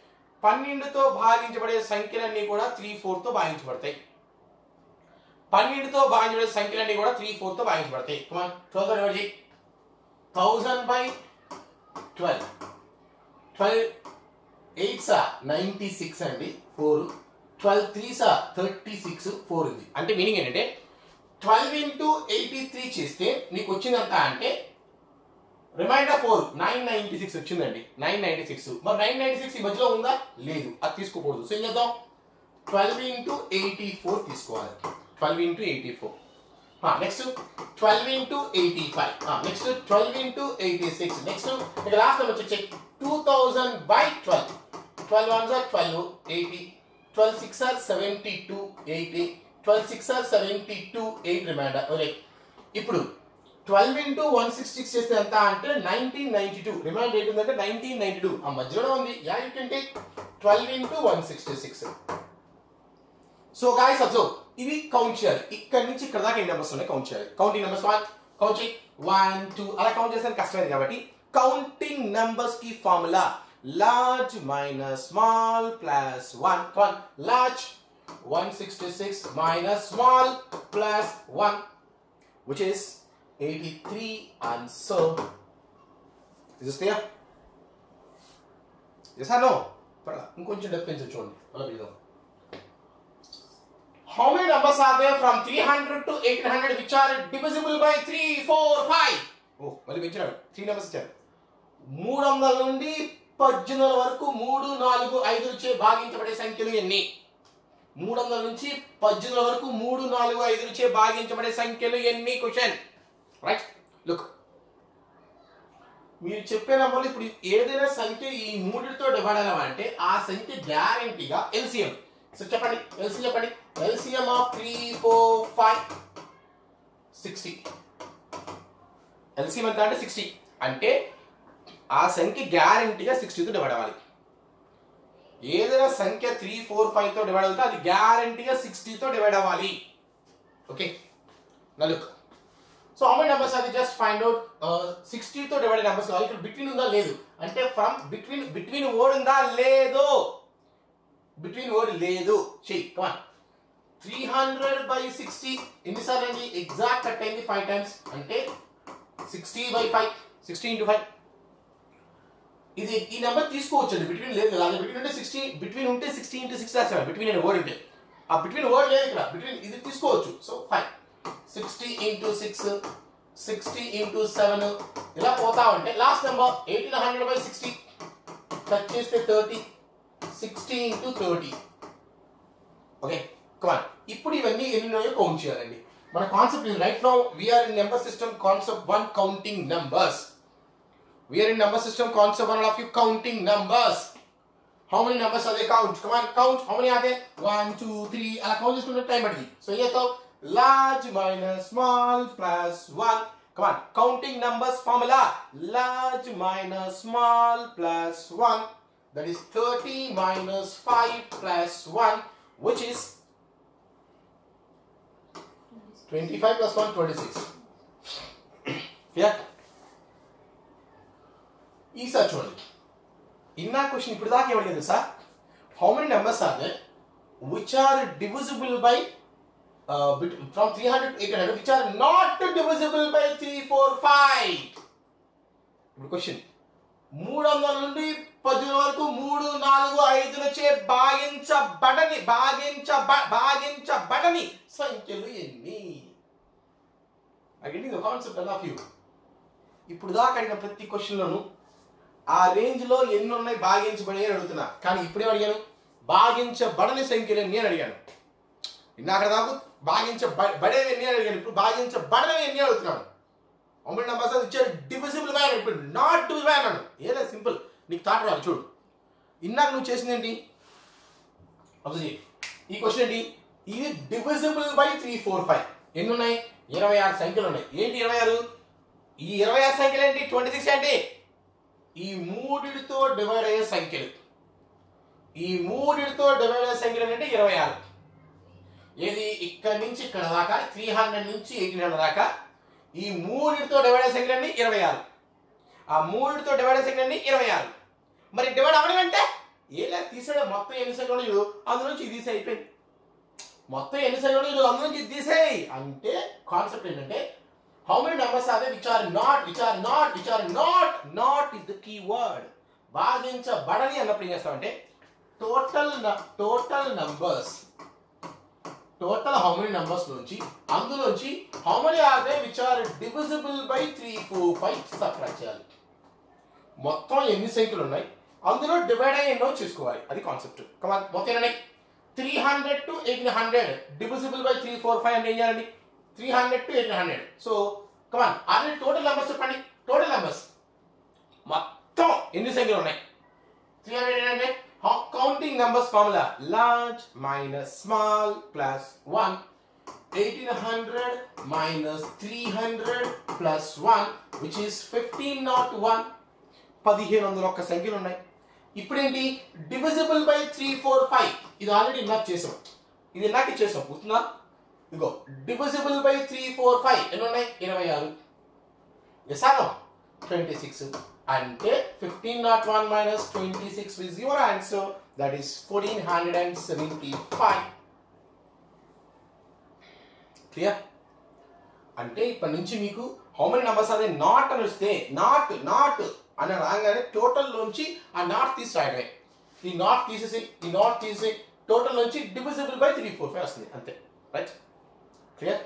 పన్నెండుతో భాగించబడే సంఖ్యలన్నీ కూడా త్రీ ఫోర్తో భాగించబడతాయి పన్నెండుతో భాగించబడే సంఖ్యలన్నీ కూడా త్రీ ఫోర్తో భాగించబడతాయి twelve thousand by twelve twelve eight సా నైంటీ సిక్స్ అండి ఫోర్ ట్వెల్వ్ త్రీ సా థర్టీ సిక్స్ ఫోర్ ఉంది అంటే మీనింగ్ ఏంటంటే ట్వెల్వ్ ఇంటూ ఎయిటీ త్రీ చేస్తే నీకు వచ్చిందంత అంటే reminder four nine ninety six వచ్చిందండి నైన్ నైన్టీ సిక్స్ మరి నైన్ నైన్టీ సిక్స్ ఈ మధ్యలో ఉందా లేదు అది తీసుకోకూడదు సో ఏం చేద్దాం ట్వెల్వ్ ఇంటూ ఎయిటీ ఫోర్ తీసుకోవాలి twelve into eighty four next twelve into eighty five next twelve into eighty six next ఇక లాస్ట్ నెంబర్ వచ్చి two thousand by twelve twelve one సార్ twelve eighty twelve six are seventy two eighty twelve six are seventy two eight reminder okay ఇప్పుడు twelve into one sixty six చేస్తే ఎంత అంటే నైన్టీన్ నైన్టీ టూ రిమైండ్ ఏంటి ఉందంటే నైన్టీన్ నైన్టీ టూ ఆ మధ్యలో ఉంది yeah you can take twelve into one sixty six so guys observe ఇవి కౌంట్ చేయాలి ఇక్కడ నుంచి ఇక్కడ దాకా ఎన్ని నెంబర్స్ ఉన్నాయి కౌంట్ చేయాలి కౌంటింగ్ నెంబర్స్ వన్ కౌంట్ చేయి వన్ టూ అలా కౌంట్ చేస్తే కష్టమైంది కాబట్టి కౌంటింగ్ నెంబర్స్ కి formula large minus small plus one one large one sixty six minus small plus one which is 83 answer. Is this clear? Yes or no? పర్లా ఇంకొంచెం డెప్త్ పెంచు చూడండి అలా పిలుద్దాం How many numbers are there from 300 to 1800 which are divisible by 3, 4, 5? ఓ మళ్ళీ పెంచినాడు త్రీ నెంబర్స్ ఇచ్చారు మూడు వందల నుండి పద్దెనిమిది వందల వరకు మూడు నాలుగు ఐదు చే భాగించబడే సంఖ్యలు ఎన్ని మూడు వందల నుంచి పద్దెనిమిది వరకు మూడు నాలుగు ఐదు చే భాగించబడే సంఖ్యలు ఎన్ని క్వశ్చన్ రైట్ లుక్ మీరు చెప్పే నంబర్లు ఇప్పుడు ఏదైనా సంఖ్య ఈ మూడితో డివైడ్ అవ్వాలంటే ఆ సంఖ్య గ్యారంటీగా ఎల్సిఎం సో చెప్పండి ఎల్సిఎం చెప్పండి LCM of three four five sixty LCM ఎంత అంటే సిక్స్టీ అంటే ఆ సంఖ్య గ్యారంటీగా సిక్స్టీతో డివైడ్ అవ్వాలి ఏదైనా సంఖ్య త్రీ ఫోర్ ఫైవ్ తో డివైడ్ అవుతే అది గ్యారంటీగా సిక్స్టీతో డివైడ్ అవ్వాలి ఓకే నలుక్ సో హౌ మెనీ నెంబర్స్ అది జస్ట్ ఫైండ్ అవుట్ సిక్స్టీతో డివైడ్ నెంబర్స్ కావాలి ఇక్కడ బిట్వీన్ ఉందా లేదు అంటే ఫ్రమ్ బిట్వీన్ బిట్వీన్ వర్డ్ ఉందా లేదు బిట్వీన్ వర్డ్ లేదు చెయ్యి come on three hundred by sixty ఎన్నిసార్లు అండి ఎగ్జాక్ట్ కట్ అయింది ఫైవ్ టైమ్స్ అంటే sixty by five sixty into five ఇది ఈ నెంబర్ తీసుకోవచ్చు అండి బిట్వీన్ లేదు కదా అది బిట్వీన్ ఉంటే సిక్స్టీ బిట్వీన్ ఉంటే సిక్స్టీ ఇంటూ సిక్స్ రాసేవాడు బిట్వీన్ అనే వర్డ్ ఉంటే ఆ బిట్వీన్ వర్డ్ లేదు ఇక్కడ బిట్వీన్ ఇది తీసుకోవచ్చు so five sixty into six sixty into seven ఇలా పోతా ఉంటే last number eighteen hundred by sixty cut చేస్తే thirty sixty into thirty okay come on ఇప్పుడు ఇవన్నీ ఎన్ని ఉన్నాయో కౌంట్ చేయాలండి మన concept right now we're in number system concept one counting numbers we're in number system concept one of you counting numbers how many numbers are they count come on count how many are they one two three అలా కౌంట్ చేసుకుంటే టైం పడుతుంది సో ఏ చేస్తావు large minus small plus one come on counting numbers formula large minus small plus one that is 30 minus 5 plus 1 which is 25 plus 1 26 yeah ఈసారి చూడండి ఇన్నా క్వశ్చన్ ఇప్పుడు దాకా ఏమడిగింది sir how many numbers are they which are divisible by from three hundred eight hundred which are not divisible by three four five ఇప్పుడు క్వశ్చన్ మూడు వందల నుండి పద్దెనిమిది వరకు మూడు నాలుగు ఐదులచే భాగించబడని భాగించబ భాగించబడని సంఖ్యలు ఎన్ని అగైన్ కాన్సెప్ట్ ఆఫ్ యూ ఇప్పుడు దాకా అడిగిన ప్రతి క్వశ్చన్లోను ఆ రేంజ్ లో ఎన్ని ఉన్నాయి భాగించబడి అని అడుగుతున్నా కానీ ఇప్పుడే అడిగాను భాగించబడని సంఖ్యలు ఎన్ని అని అడిగాను ఇందాక దాకా భాగించబడేవి ఎన్ని అని అడిగాను ఇప్పుడు భాగించబడని ఎన్ని అడుగుతున్నాను అమౌంట్ నెంబర్స్ అది ఇచ్చారు డివిజిబుల్ బై అన్నాడు ఇప్పుడు నాట్ డివిజిబుల్ బై అన్నాడు ఏదో సింపుల్ నీకు థాట్ రాదు చూడు ఇందాక నువ్వు చేసింది ఏంటి అబ్జర్వ్ చేయి ఈ క్వశ్చన్ ఏంటి ఇది divisible by three four five ఎన్ని ఉన్నాయి ఇరవై ఆరు సంఖ్యలు ఉన్నాయి ఏంటి ఇరవై ఆరు ఈ ఇరవై ఆరు సంఖ్యలు ఏంటి ట్వంటీ సిక్స్ అంటే ఈ మూడిటితో డివైడ్ అయ్యే సంఖ్యలు ఈ మూడిటితో డివైడ్ అయ్యే సంఖ్యలు ఏంటంటే ఇరవై ఆరు ఏది ఇక్కడ నుంచి ఇక్కడ దాకా త్రీ హండ్రెడ్ నుంచి ఎయిటీన్ హండ్రెడ్ దాకా ఈ మూడిటితో డివైడ్ అయ్యే సంఖ్యలు అండి ఇరవై ఆరు ఆ మూడిటితో డివైడ్ అయ్యే సంఖ్యలు అండి ఇరవై ఆరు మరి డివైడ్ అవ్వడం అంటే ఏలా తీసాడు మొత్తం ఎన్ని సంఖ్యలు చూడు అందులో నుంచి ఇది తీసి అయిపోయింది మొత్తం ఎన్ని సంఖ్యలు చూడు అందులో నుంచి ఇది తీసేయి అంటే కాన్సెప్ట్ ఏంటంటే how many numbers are which are not which are not which are not not is the key word భాగించబడని అన్నప్పుడు ఏం చేస్తామంటే total total numbers total how many numbers నుంచి అందులోంచి how many are they which are divisible by three four five subtract చేయాలి మొత్తం ఎన్ని సంఖ్యలు ఉన్నాయి అందులో డివైడ్ అయ్యి ఎన్నో చూసుకోవాలి అది కాన్సెప్ట్ కమా మొత్తం ఎన్ని three hundred to eighteen hundred divisible by three four five అంటే ఏం చేయాలండి three hundred to eighteen hundred so come on అదే టోటల్ నెంబర్స్ చెప్పండి టోటల్ నెంబర్స్ మొత్తం ఎన్ని సంఖ్యలు ఉన్నాయి త్రీ హండ్రెడ్ అంటే counting numbers formula large minus small plus one eighteen hundred minus three hundred plus one which is fifteen nought one పదిహేను వందల ఒక్క సంఖ్యలు ఉన్నాయి ఇప్పుడేంటి divisible by three four five ఇది ఆల్రెడీ ఇందాక చేసాం ఇది ఇందాక చేసాం గుర్తుందా ఇగో divisible by three four five ఎన్ని ఉన్నాయి ఇరవై ఆరు ఎసానో ట్వంటీ సిక్స్ అంటే fifteen nought one minus twenty six is your answer that is fourteen hundred and seventy five clear అంటే ఇప్పటి నుంచి మీకు హౌ మెనీ నెంబర్స్ అదే నాట్ అని వస్తే నాట్ నాట్ అని రాగానే టోటల్ నుంచి ఆ నాట్ తీసి రాయడమే ఈ నాట్ తీసేసి ఈ నాట్ తీసి టోటల్ నుంచి divisible by three four five వస్తుంది అంతే right clear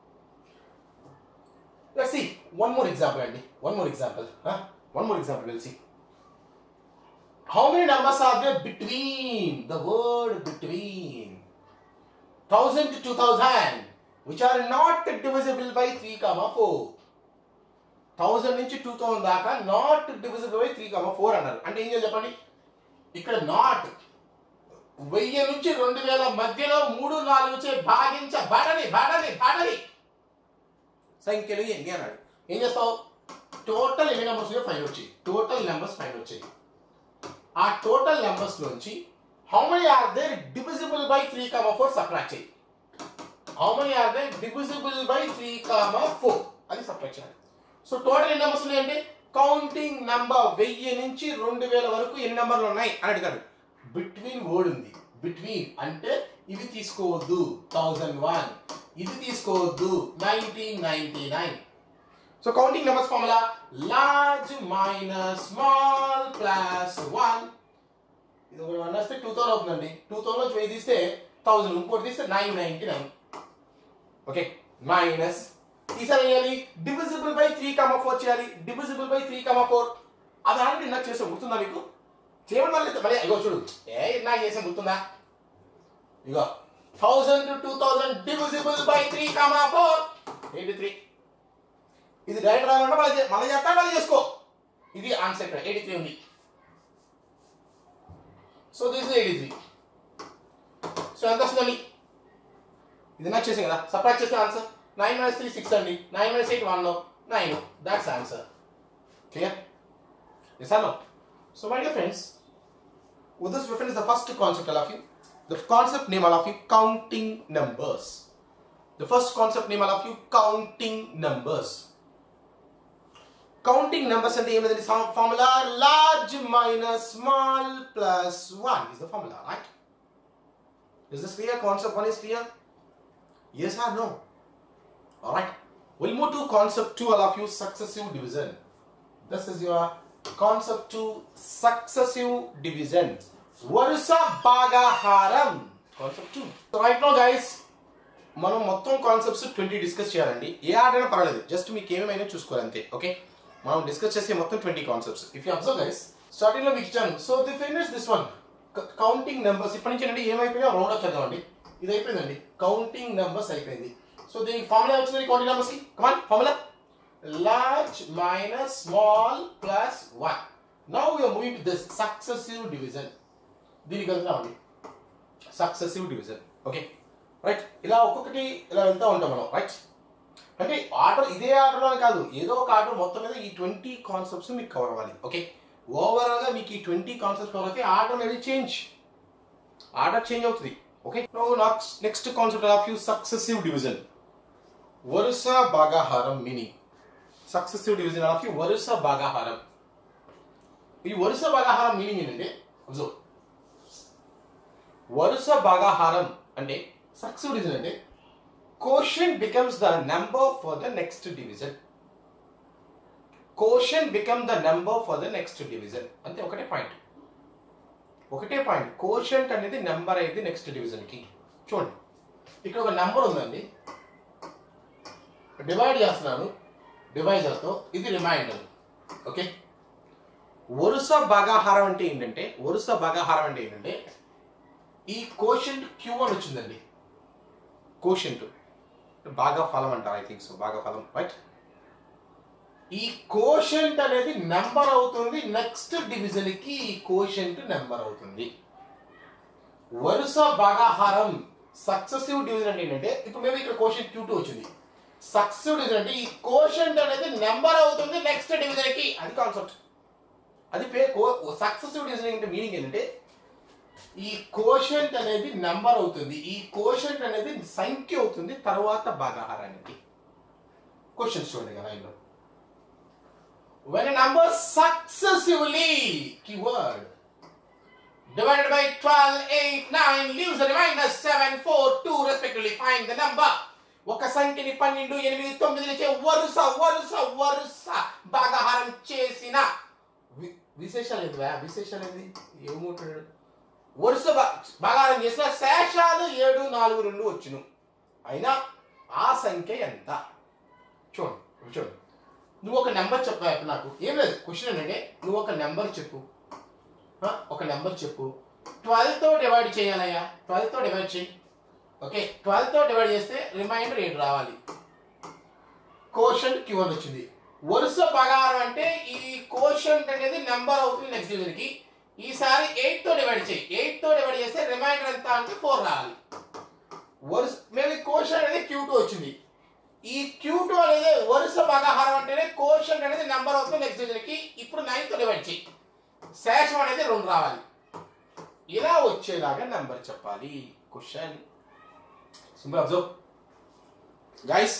let's see one more example అండి one more example one more example will see how many numbers are they between the word between thousand to two thousand which are not divisible by three comma four thousand నుంచి టూ థౌసండ్ దాకా not divisible by three comma four అన్నారు అంటే ఏం చేయాలి చెప్పండి ఇక్కడ నాట్ వెయ్యి నుంచి రెండు వేల మధ్యలో మూడు నాలుగు నుంచి భాగించబడని బడని బడని సంఖ్యలు ఎన్ని అన్నాడు ఏం చేస్తావు టోటల్ ఎన్ని నెంబర్స్ ఫైవ్ వచ్చాయి టోటల్ నెంబర్స్ ఫైవ్ వచ్చాయి ఆ టోటల్ నెంబర్స్ నుంచి how many are there divisible by three comma four subtract చేయి how many are there divisible by three comma four అది సబ్ట్రాక్ట్ చేయాలి సో టోటల్ ఎన్ని నెంబర్స్ ఉన్నాయంటే కౌంటింగ్ నెంబర్ వెయ్యి నుంచి రెండు వేల వరకు ఎన్ని నెంబర్లు ఉన్నాయి అని అడిగారు బిట్వీన్ వర్డ్ ఉంది బిట్వీన్ అంటే ఇవి తీసుకోవద్దు థౌజండ్ వన్ ఇది తీసుకోవద్దు nineteen ninety nine so counting numbers formula large minus small plus one ఇది ఒక వన్ వస్తే టూ థౌసండ్ అవుతుందండి టూ థౌసండ్ నుంచి వెయ్యి తీస్తే థౌసండ్ ఇంకోటి తీస్తే nine ninety nine okay minus ఈసారి చేయాలి divisible by three comma four చేయాలి divisible by three comma four అది ఆల్రెడీ నాకు చేసాం గుర్తుందా మీకు చేయడం వల్ల మరి ఇగో చూడు ఏ నాకు చేసాం గుర్తుందా ఇగో thousand to two thousand divisible by three comma four eighty three ఇది డైరెక్ట్ రావాలంటే మళ్ళీ చే- మళ్ళీ చేస్తా మళ్ళీ చేసుకో ఇది ఆన్సర్ ఇక్కడ ఎయిటీ త్రీ ఉంది so this eighty three so ఎంత వస్తుందండి ఇది నాకు చేసాం కదా సబ్ట్రాక్ట్ చేస్తే answer nine minus three six అండి nine minus eight one nine that's answer clear yes no so my dear friends with this reference is the first concept all of you the concept name all of you counting numbers the first concept name all of you counting numbers counting numbers and the aim of the formula large minus small plus 1 is the formula right is this clear concept 1 is clear yes or no all right we'll move to concept 2 all of you successive division this is your concept 2 successive division వరుస భాగాహారం concept 2 so right no guys మనం మొత్తం కాన్సెప్ట్స్ ట్వంటీ డిస్కస్ చేయాలండి ఏ ఆర్డర్ అయినా పర్వాలేదు జస్ట్ మీకు ఏమైనా చూసుకోవాలి అంతే ఓకే మనం డిస్కస్ చేసే మొత్తం twenty concepts if you observe guys starting లో మీకు ఇచ్చాను so the finish this one counting numbers ఇప్పటి నుంచి అంటే ఏమైపోయినా రౌండ్ అప్ చేద్దామండి ఇది అయిపోయిందండి కౌంటింగ్ నెంబర్స్ అయిపోయింది సో దీనికి ఫార్ములా వచ్చింది కౌంటింగ్ నెంబర్స్ కి come on formula large minus small plus 1. Now we are moving to this successive division. దీనికి వెళ్తున్నామండి సక్సెసివ్ డివిజన్ ఓకే రైట్ ఇలా ఒక్కొక్కటి ఇలా వెళ్తూ ఉంటాం మనం రైట్ అంటే ఆర్డర్ ఇదే ఆర్డర్లోనే కాదు ఏదో ఒక ఆర్డర్ మొత్తం మీద ఈ ట్వంటీ కాన్సెప్ట్స్ మీకు కవర్ అవ్వాలి ఓకే ఓవరాల్గా మీకు ఈ ట్వంటీ కాన్సెప్ట్స్ కవర్ అయితే ఆర్డర్ అనేది చేంజ్ ఆర్డర్ చేంజ్ అవుతుంది okay next concept of you successive division వరుస భాగాహారం meaning successive division of you వరుస భాగాహారం ఈ వరుస భాగాహారం మీనింగ్ ఏంటంటే అబ్జర్వ్ వరుస భాగాహారం అంటే సక్సెస్ డివిజన్ అంటే quotient becomes the number for the next division quotient become the number for the next division అంతే ఒకటే పాయింట్ ఒకటే పాయింట్ కోషంట్ అనేది నెంబర్ అయింది నెక్స్ట్ డివిజన్కి చూడండి ఇక్కడ ఒక నెంబర్ ఉందండి డివైడ్ చేస్తున్నాను డివైజర్తో ఇది రిమైండర్ ఓకే వరుస భాగాహారం అంటే ఏంటంటే వరుస భాగాహారం అంటే ఏంటంటే ఈ కోషంట్ క్యూ అని వచ్చిందండి కోషంట్ బాగా ఫలం అంటారు ఐ థింక్ సో బాగా ఫలం రైట్ ఈ కోషంట్ అనేది నెంబర్ అవుతుంది నెక్స్ట్ డివిజన్ కి ఈ కోషంట్ నెంబర్ అవుతుంది వరుస భాగాహారం సక్సెసివ్ డివిజన్ అంటే ఏంటంటే ఇప్పుడు మేము ఇక్కడ కోషంట్ క్యూ టూ వచ్చింది సక్సెసివ్ డివిజన్ అంటే ఈ కోషంట్ అనేది నెంబర్ అవుతుంది నెక్స్ట్ డివిజన్ కి అది కాన్సెప్ట్ అది పే సక్సెసివ్ డివిజన్ అంటే మీనింగ్ ఏంటంటే ఈ కోషంట్ అనేది నెంబర్ అవుతుంది ఈ కోషంట్ అనేది సంఖ్య అవుతుంది తర్వాత భాగాహారానికి క్వశ్చన్స్ చూడండి కదా ఇందులో when a number successively keyword divided by 12 8 9 leaves a remainder 7 4 2 respectively find the number ఒక సంఖ్యని పన్నెండు ఎనిమిది తొమ్మిది నుంచి వరుస వరుస వరుస భాగాహారం చేసిన వి- విశేషాలు ఏంటి వా? విశేషాలు ఏంటి ఏముంటాడు వరుస భా- భాగాహారం చేసిన శేషాలు ఏడు నాలుగు రెండు వచ్చును అయినా ఆ సంఖ్య ఎంత చూడండి ఇప్పుడు చూడండి నువ్వు ఒక నెంబర్ చెప్పా ఇప్పుడు నాకు ఏం లేదు క్వశ్చన్ ఏంటంటే నువ్వు ఒక నెంబర్ చెప్పు ఆ, ఒక నెంబర్ చెప్పు ట్వెల్వ్తో డివైడ్ చేయాలయ్యా ట్వెల్వ్తో డివైడ్ చేయి ఓకే ట్వెల్వ్తో డివైడ్ చేస్తే రిమైండర్ ఎయిట్ రావాలి కోషన్ క్యూ అని వచ్చింది వరుస పగారం అంటే ఈ కోషన్ అనేది నెంబర్ అవుతుంది నెక్స్ట్ డివిజన్కి ఈసారి ఎయిట్తో డివైడ్ చేయి ఎయిట్తో డివైడ్ చేస్తే రిమైండర్ ఎంత అంటే ఫోర్ రావాలి వరుస మేము ఈ కోషన్ అనేది క్యూ టూ వచ్చింది ఈ క్యూ టూ అనేది వరుస భాగాహారం అంటేనే కోషన్ అనేది నెంబర్ అవుతుంది నెక్స్ట్ డివిజన్కి ఇప్పుడు నైన్తో డివైడ్ చేయి శేషం అనేది రెండు రావాలి ఇలా వచ్చేలాగా నెంబర్ చెప్పాలి క్వశ్చన్ సింపుల్ అబ్జర్వ్ గైస్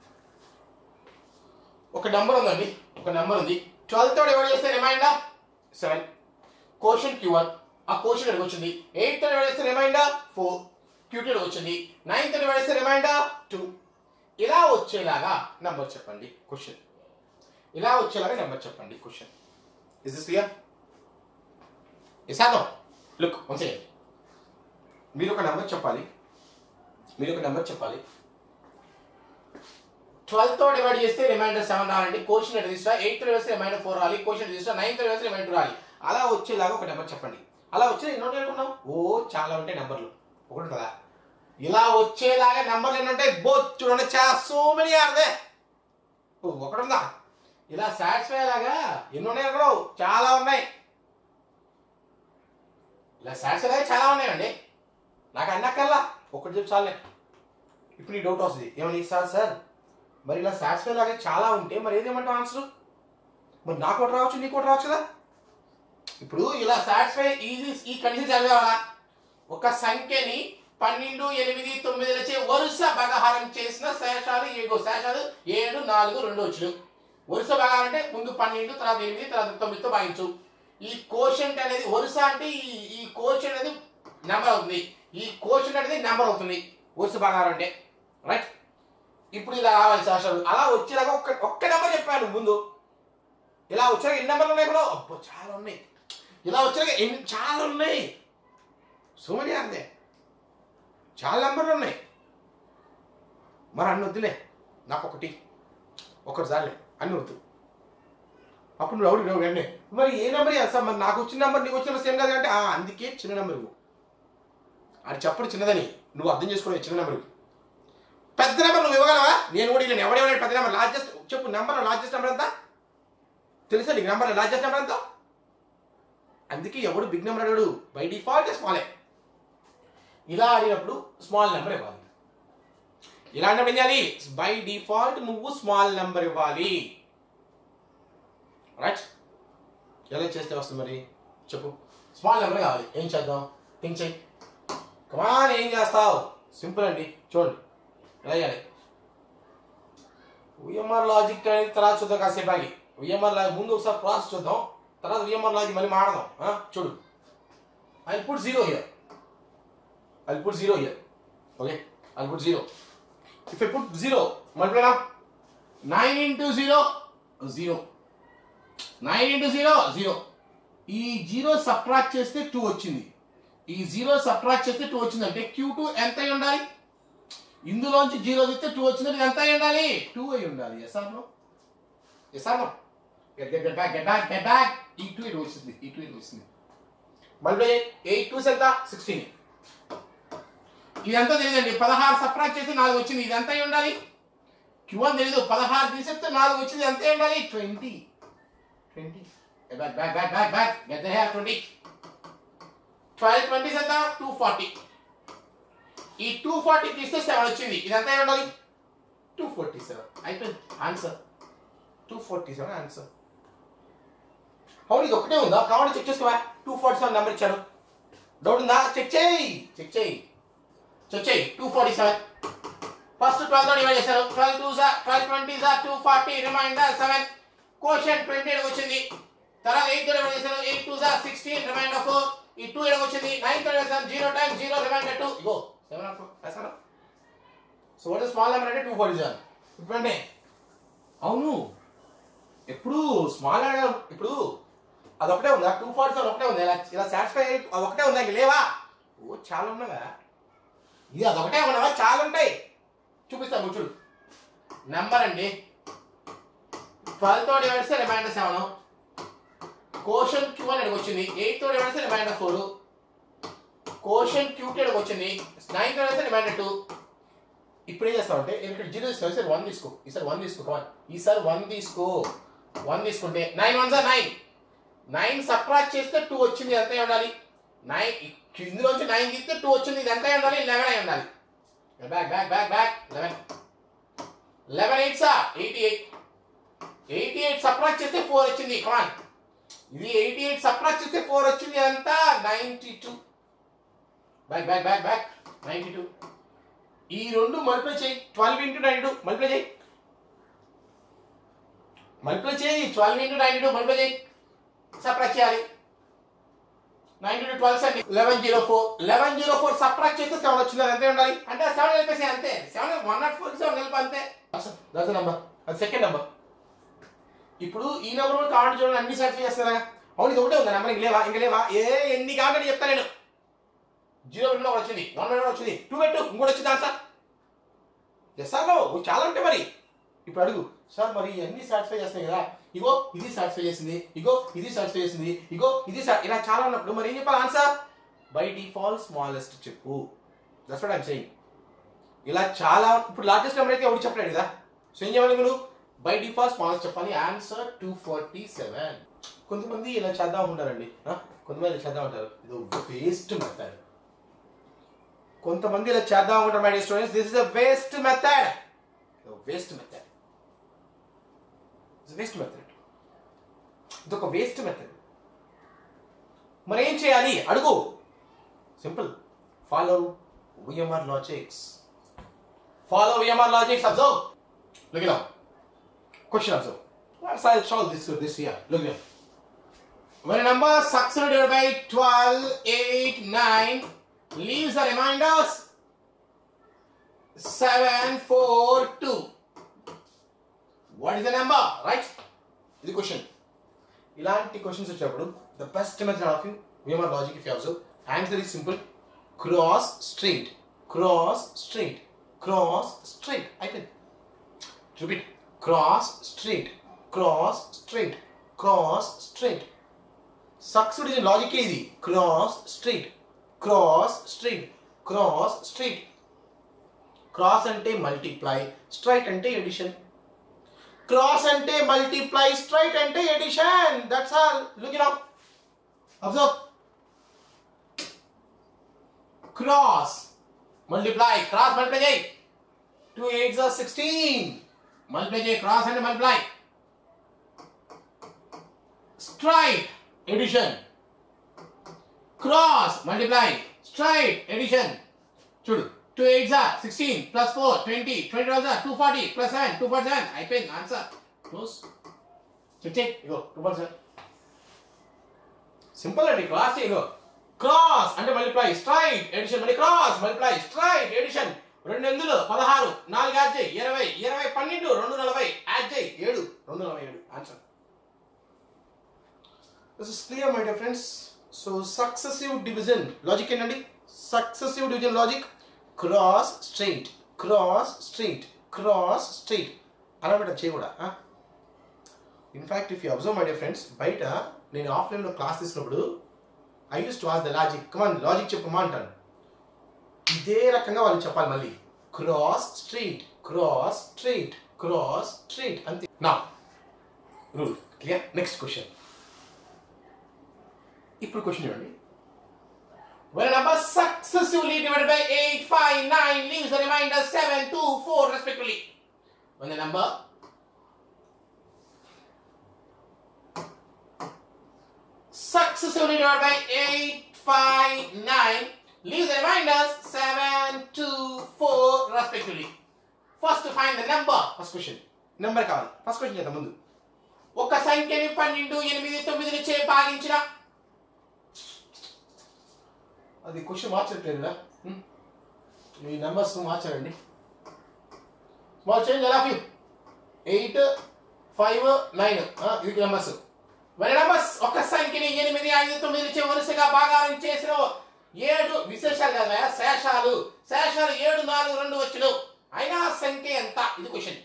ఒక నెంబర్ ఉందండి ఒక నెంబర్ ఉంది ట్వెల్వ్తో డివైడ్ చేస్తే remainder seven quotient Q one ఆ కోషన్ ఎక్కడికి వచ్చింది ఎయిట్తో డివైడ్ చేస్తే రిమైండర్ ఫోర్ క్యూ టూ వచ్చింది నైన్తో డివైడ్ చేస్తే రిమైండర్ టూ ఇలా వచ్చేలాగా నెంబర్ చెప్పండి క్వశ్చన్ ఇలా వచ్చేలాగా నెంబర్ చెప్పండి క్వశ్చన్ ఇస్ దిస్ క్లియర్ ఇసానో లుక్ వన్స్ అగైన్ మీరు ఒక నెంబర్ చెప్పాలి మీరు ఒక నెంబర్ చెప్పాలి ట్వెల్వ్తో డివైడ్ చేస్తే రిమైండర్ సెవెన్ రావాలంటే కోషన్ రిజిస్టర్ ఎయిత్ వేస్తే రిమైండర్ ఫోర్ రావాలి కోషన్ రిజిస్టర్ నైన్త్ వేస్తే రిమైండర్ రావాలి అలా వచ్చేలాగా ఒక నెంబర్ చెప్పండి అలా వచ్చేది ఎన్నో అనుకున్నాం ఓ చాలా ఉంటాయి నెంబర్లు ఒకటి కదా ఇలా వచ్చేలాగా నెంబర్లు ఎన్ని ఉంటాయి బో చూడండి చా సో మెనీ ఆర్ దే ఒకటి ఉందా ఇలా సాటిస్ఫై లాగా ఎన్ని ఉన్నాయి అనుకున్నావు చాలా ఉన్నాయి ఇలా సాటిస్ఫై లాగా చాలా ఉన్నాయండి నాకు అన్నక్కల్లా ఒకటి చెప్పి చాలే ఇప్పుడు నీ డౌట్ వస్తుంది ఏమని సార్ సార్ మరి ఇలా సాటిస్ఫై లాగా చాలా ఉంటే మరి ఏదేమంటావు ఆన్సర్ మరి నాకు ఒకటి రావచ్చు నీకు ఒకటి రావచ్చు కదా ఇప్పుడు ఇలా సాటిస్ఫై ఈజీ ఈ కండిషన్ చదివేవాళ్ళ ఒక సంఖ్యని పన్నెండు ఎనిమిది తొమ్మిది వచ్చే వరుస భాగాహారం చేసిన శేషాలు ఏడు శేషాలు ఏడు నాలుగు రెండు వచ్చును వరుస భాగాలు అంటే ముందు పన్నెండు తర్వాత ఎనిమిది తర్వాత తొమ్మిదితో భాగించు ఈ కోషంట్ అనేది వరుస అంటే ఈ ఈ కోషన్ అనేది నెంబర్ అవుతుంది ఈ కోషన్ అనేది నెంబర్ అవుతుంది వరుస భాగాలు అంటే రైట్ ఇప్పుడు ఇలా రావాలి శేషాలు అలా వచ్చేలాగా ఒక్క ఒక్క నెంబర్ చెప్పాను ముందు ఇలా వచ్చాక ఎన్ని నెంబర్లు ఉన్నాయి కూడా అబ్బో చాలా ఉన్నాయి ఇలా వచ్చాక ఎన్ని చాలా ఉన్నాయి సో మనీ అంతే చాలా నెంబర్లు ఉన్నాయి మరి అన్ని వద్దులే నాకు ఒకటి ఒకటి చాలే అన్ని వద్దు అప్పుడు నువ్వు ఎవడు వెంటనే మరి ఏ నెంబర్ చేస్తా మరి నాకు వచ్చిన నెంబర్ నీకు వచ్చిన సేమ్ కాదు అంటే "ఆ, అందుకే చిన్న నెంబర్ ఇవ్వు అది చెప్పడు చిన్నదని నువ్వు అర్థం చేసుకోవడం చిన్న నెంబర్ ఇవ్వు. పెద్ద నెంబర్ నువ్వు ఇవ్వగలవా నేను కూడా ఇలా ఎవడెవడ పెద్ద నెంబర్ లార్జెస్ట్ చెప్పు నెంబర్ లార్జెస్ట్ నెంబర్ ఎంత తెలుసా నీకు నెంబర్ లార్జెస్ట్ నెంబర్ ఎంత అందుకే ఎవడు బిగ్ నెంబర్ అడిగాడు బై డిఫాల్ట్ స్మాలే ఇలా ఆడినప్పుడు స్మాల్ నెంబర్ ఇవ్వాలి ఇలా అన్నప్పుడు ఏం చేయాలి బై డిఫాల్ట్ నువ్వు స్మాల్ నెంబర్ ఇవ్వాలి రైట్ ఎలా చేస్తే వస్తుంది మరి చెప్పు స్మాల్ నెంబర్ కావాలి ఏం చేద్దాం థింక్ చేయి కమాన్ ఏం చేస్తావు సింపుల్ అండి చూడండి ఎలా చేయాలి విఎంఆర్ లాజిక్ అనేది తర్వాత చూద్దాం కాసేపు ఆగి విఎంఆర్ లాజిక్ ముందు ఒకసారి ప్రాసెస్ చూద్దాం తర్వాత విఎంఆర్ లాజిక్ మళ్ళీ మాడదాం ఆ, చూడు I put zero here I'll put zero here. Okay, I'll put zero. If I put zero, multiply now. Nine into zero, zero. Nine into zero zero ఈ జీరో సబ్ట్రాక్ట్ చేస్తే టూ వచ్చింది ఈ జీరో సబ్ట్రాక్ట్ చేస్తే టూ వచ్చింది అంటే క్యూ టూ ఎంత అయి ఉండాలి ఇందులోంచి జీరో తీస్తే టూ వచ్చిందంటే ఎంత అయి ఉండాలి టూ అయి ఉండాలి yes or no yes or no get get get back get back get back ఈ టూ ఇటు వచ్చింది ఈ టూ ఇటు వచ్చింది మళ్ళీ ఎయిట్ టూస్ ఎంత సిక్స్టీన్ ఇదంతా తెలియదండి పదహారు సబ్ట్రాక్ట్ చేస్తే నాలుగు వచ్చింది ఇది ఎంత అయి ఉండాలి క్యూ అని తెలియదు పదహారు తీసేస్తే నాలుగు వచ్చింది ఎంత అయి ఉండాలి twenty 20. Hey, back, back, back, back, back. Get the hair, 20. 12, 20 ఎంత 240. ఈ 240 తీస్తే 7 వచ్చింది ఇదంతా ఏమి ఉండాలి 247 అయిపోయింది ఆన్సర్ 247 ఆన్సర్ అవును ఇది ఒకటే ఉందా కావాలి చెక్ చేసుకోవా 247 నెంబర్ ఇచ్చాడు డౌట్ ఉందా చెక్ చేయి చెక్ చేయి చెక్ చేయి 247 ఫస్ట్ 12 తో డివైడ్ చేశారు 12 2 జా 12 20 జా 240 రిమైండర్ 7 కోషన్ ట్వంటీ ఎడకు వచ్చింది తర్వాత ఎయిట్ తో చేశాను ఎయిట్ టూ సార్ సిక్స్టీన్ రిమైండర్ ఫోర్ ఈ టూ ఎడకు వచ్చింది నైన్ తో వేసాను zero time zero remainder two ఇగో సెవెన్ ఆర్ ఫోర్ వేసాను సో వాట్ స్మాల్ నెంబర్ అంటే టూ ఫార్టీ సెవెన్ ఇప్పుడు అవును ఎప్పుడు స్మాల్ నెంబర్ ఇప్పుడు అది ఒకటే ఉందా టూ ఫార్టీ సెవెన్ ఒకటే ఉంది ఇలా ఇలా సాటిస్ఫై అది ఒకటే ఉందా ఇంక లేవా ఓ చాలా ఉన్నావా ఇది అదొకటే ఉన్నావా చాలా ఉంటాయి చూపిస్తాను చూడు నెంబర్ అండి ట్వెల్వ్ తో డివైడ్ చేస్తే రిమైండర్ సెవెన్ కోషన్ క్యూ అని వచ్చింది ఎయిట్ తో డివైడ్ చేస్తే remainder four quotient Q T వచ్చింది నైన్ తో డివైడ్ రిమైండర్ టూ ఇప్పుడు ఏం చేస్తామంటే ఇక్కడ జీరో తీసుకో ఈసారి వన్ తీసుకో ఈసారి వన్ తీసుకో కమాన్ ఈసారి వన్ తీసుకో వన్ తీసుకుంటే నైన్ వన్ సార్ నైన్ నైన్ సబ్ట్రాక్ట్ చేస్తే టూ వచ్చింది ఎంత అయి ఉండాలి నైన్ ఇందులోంచి నైన్ తీస్తే టూ వచ్చింది ఇది ఎంత అయి ఉండాలి లెవెన్ అయి ఉండాలి back back back back eleven eleven eight సా eighty eight eighty eight subtract చేస్తే ఫోర్ వచ్చింది కమాన్ ఇది ఎయిటీ ఎయిట్ సబ్ట్రాక్ట్ చేస్తే ఫోర్ వచ్చింది ఎంత ninety two back back back back ninety two ఈ రెండు మల్టిప్లై చేయి twelve into ninety two multiply చేయి మల్టిప్లై చేయి twelve into ninety two multiply చేయి సబ్ట్రాక్ట్ చేయాలి నైన్టీ టూ ట్వెల్వ్ అండి eleven zero four eleven zero four subtract చేస్తే సెవెన్ వచ్చింది అది అంతే ఉండాలి అంటే సెవెన్ కలిపేసి అంతే seven one not four seven కలిపి అంతే దట్స్ నెంబర్ అది సెకండ్ నెంబర్ ఇప్పుడు ఈ నెంబర్ కూడా కావాలంటే చూడండి అన్ని సాటిస్ఫై చేస్తారా అవును ఇది ఒకటే ఉంది నెంబర్ ఇంక లేవా ఇంక లేవా ఏ ఎన్ని కావాలంటే చెప్తా నేను జీరో పెట్టిన ఒకటి వచ్చింది వన్ పెట్టిన వచ్చింది టూ పెట్టు ఇంకోటి వచ్చింది ఆన్సర్ ఎస్ సార్ చాలా ఉంటాయి మరి ఇప్పుడు అడుగు సార్ మరి అన్ని సాటిస్ఫై చేస్తున్నాయి కదా ఇగో ఇది సాటిస్ఫై చేసింది ఇగో ఇది సాటిస్ఫై చేసింది ఇగో ఇది sa- ఇలా చాలా ఉన్నప్పుడు మరి ఏం చెప్పాలి ఆన్సర్ బై డిఫాల్ట్ స్మాలెస్ట్ చెప్పు దట్స్ వాట్ ఐమ్ సెయింగ్ ఇలా చాలా ఇప్పుడు లార్జెస్ట్ నెంబర్ అయితే ఎవరు చెప్పలేడు కదా సో ఏం చేయాలి మీరు బై డిఫాల్ట్ స్మాలెస్ట్ చెప్పాలి ఆన్సర్ టూ ఫార్టీ సెవెన్ కొంతమంది ఇలా చేద్దాం ఉంటారండి ఆ? కొంతమంది ఇలా చేద్దాం ఉంటారు ఇది వేస్ట్ మెథడ్ కొంతమంది ఇలా చేద్దాం ఉంటారు my students this is a waste method waste method waste method ఇది ఒక వేస్ట్ మెథడ్ మరి ఏం చేయాలి అడుగు simple follow VMR logics follow VMR logics observe look it Question also. Let's I'll solve this this here. Look here. When a number succeeded divided by 12, 8, 9 leaves the remainders 7, 4, 2. What is the number? Right? ఇది క్వశ్చన్ ఇలాంటి క్వశ్చన్స్ వచ్చినప్పుడు the best method of you VMR logic if you also answer is simple cross straight cross straight cross straight అయిపోయింది repeat cross straight cross straight cross straight succeed ఇది లాజిక్ ఇది cross straight cross straight cross straight cross అంటే మల్టిప్లై స్ట్రైట్ అంటే ఎడిషన్ క్రాస్ అంటే మల్టిప్లై స్ట్రైట్ అంటే addition that's all look it up observe cross multiply cross multiply చేయి 2 8s are 16 మల్టిప్లై చేయి క్రాస్ అంటే multiply straight addition cross multiply straight addition చూడు టూ ఎయిట్ జా sixteen plus four twenty twenty one జా two forty plus seven two forty seven అయిపోయింది ఆన్సర్ క్లోజ్ చెక్ చెక్ ఇగో టూ ఫార్టీ సెవెన్ సింపుల్ అండి క్లాస్ ఇగో క్రాస్ అంటే మల్టిప్లై స్ట్రైట్ ఎడిషన్ మళ్ళీ క్రాస్ మల్టిప్లై స్ట్రైట్ ఎడిషన్ రెండు ఎందులు పదహారు నాలుగు యాడ్ చేయి ఇరవై ఇరవై పన్నెండు రెండు నలభై యాడ్ చేయి ఏడు రెండు నలభై ఏడు answer this is clear my dear friends so successive division logic ఏంటండి successive division logic cross straight cross straight cross straight అలా పెట్ట చేయి కూడా in fact if you observe my dear friends బయట నేను ఆఫ్లైన్లో క్లాస్ తీసుకున్నప్పుడు I use to ask the logic come on logic చెప్పమా అంటాను ఇదే రకంగా వాళ్ళు చెప్పాలి మళ్ళీ cross straight cross straight cross straight అంతే నా రూల్ క్లియర్ నెక్స్ట్ క్వశ్చన్ ఇప్పుడు క్వశ్చన్ చూడండి When a number successively divided by 8, 5, 9 leaves the remainder 7, 2, 4 respectively. When the number successively divided by 8, 5, 9 leaves the reminders 7, 2, 4 respectively. First to find the number. First question. Number కావాలి ఫస్ట్ క్వశ్చన్ చేద్దాం ముందు ఒక సంఖ్యని పన్నెండు ఎనిమిది తొమ్మిది చే భాగించిన అది క్వశ్చన్ మార్చట్లేదు కదా హ్మ్? ఈ నెంబర్స్ మార్చారండి స్మాల్ చేంజ్ ఎలా ఫీల్ ఎయిట్ ఫైవ్ నైన్ ఇది నెంబర్స్ మరి నెంబర్స్ ఒక సంఖ్యని ఎనిమిది ఐదు తొమ్మిది చే వరుసగా భాగాలను చేసిన ఏడు విశేషాలు కదా శేషాలు శేషాలు ఏడు నాలుగు రెండు వచ్చిన అయినా సంఖ్య ఎంత ఇది క్వశ్చన్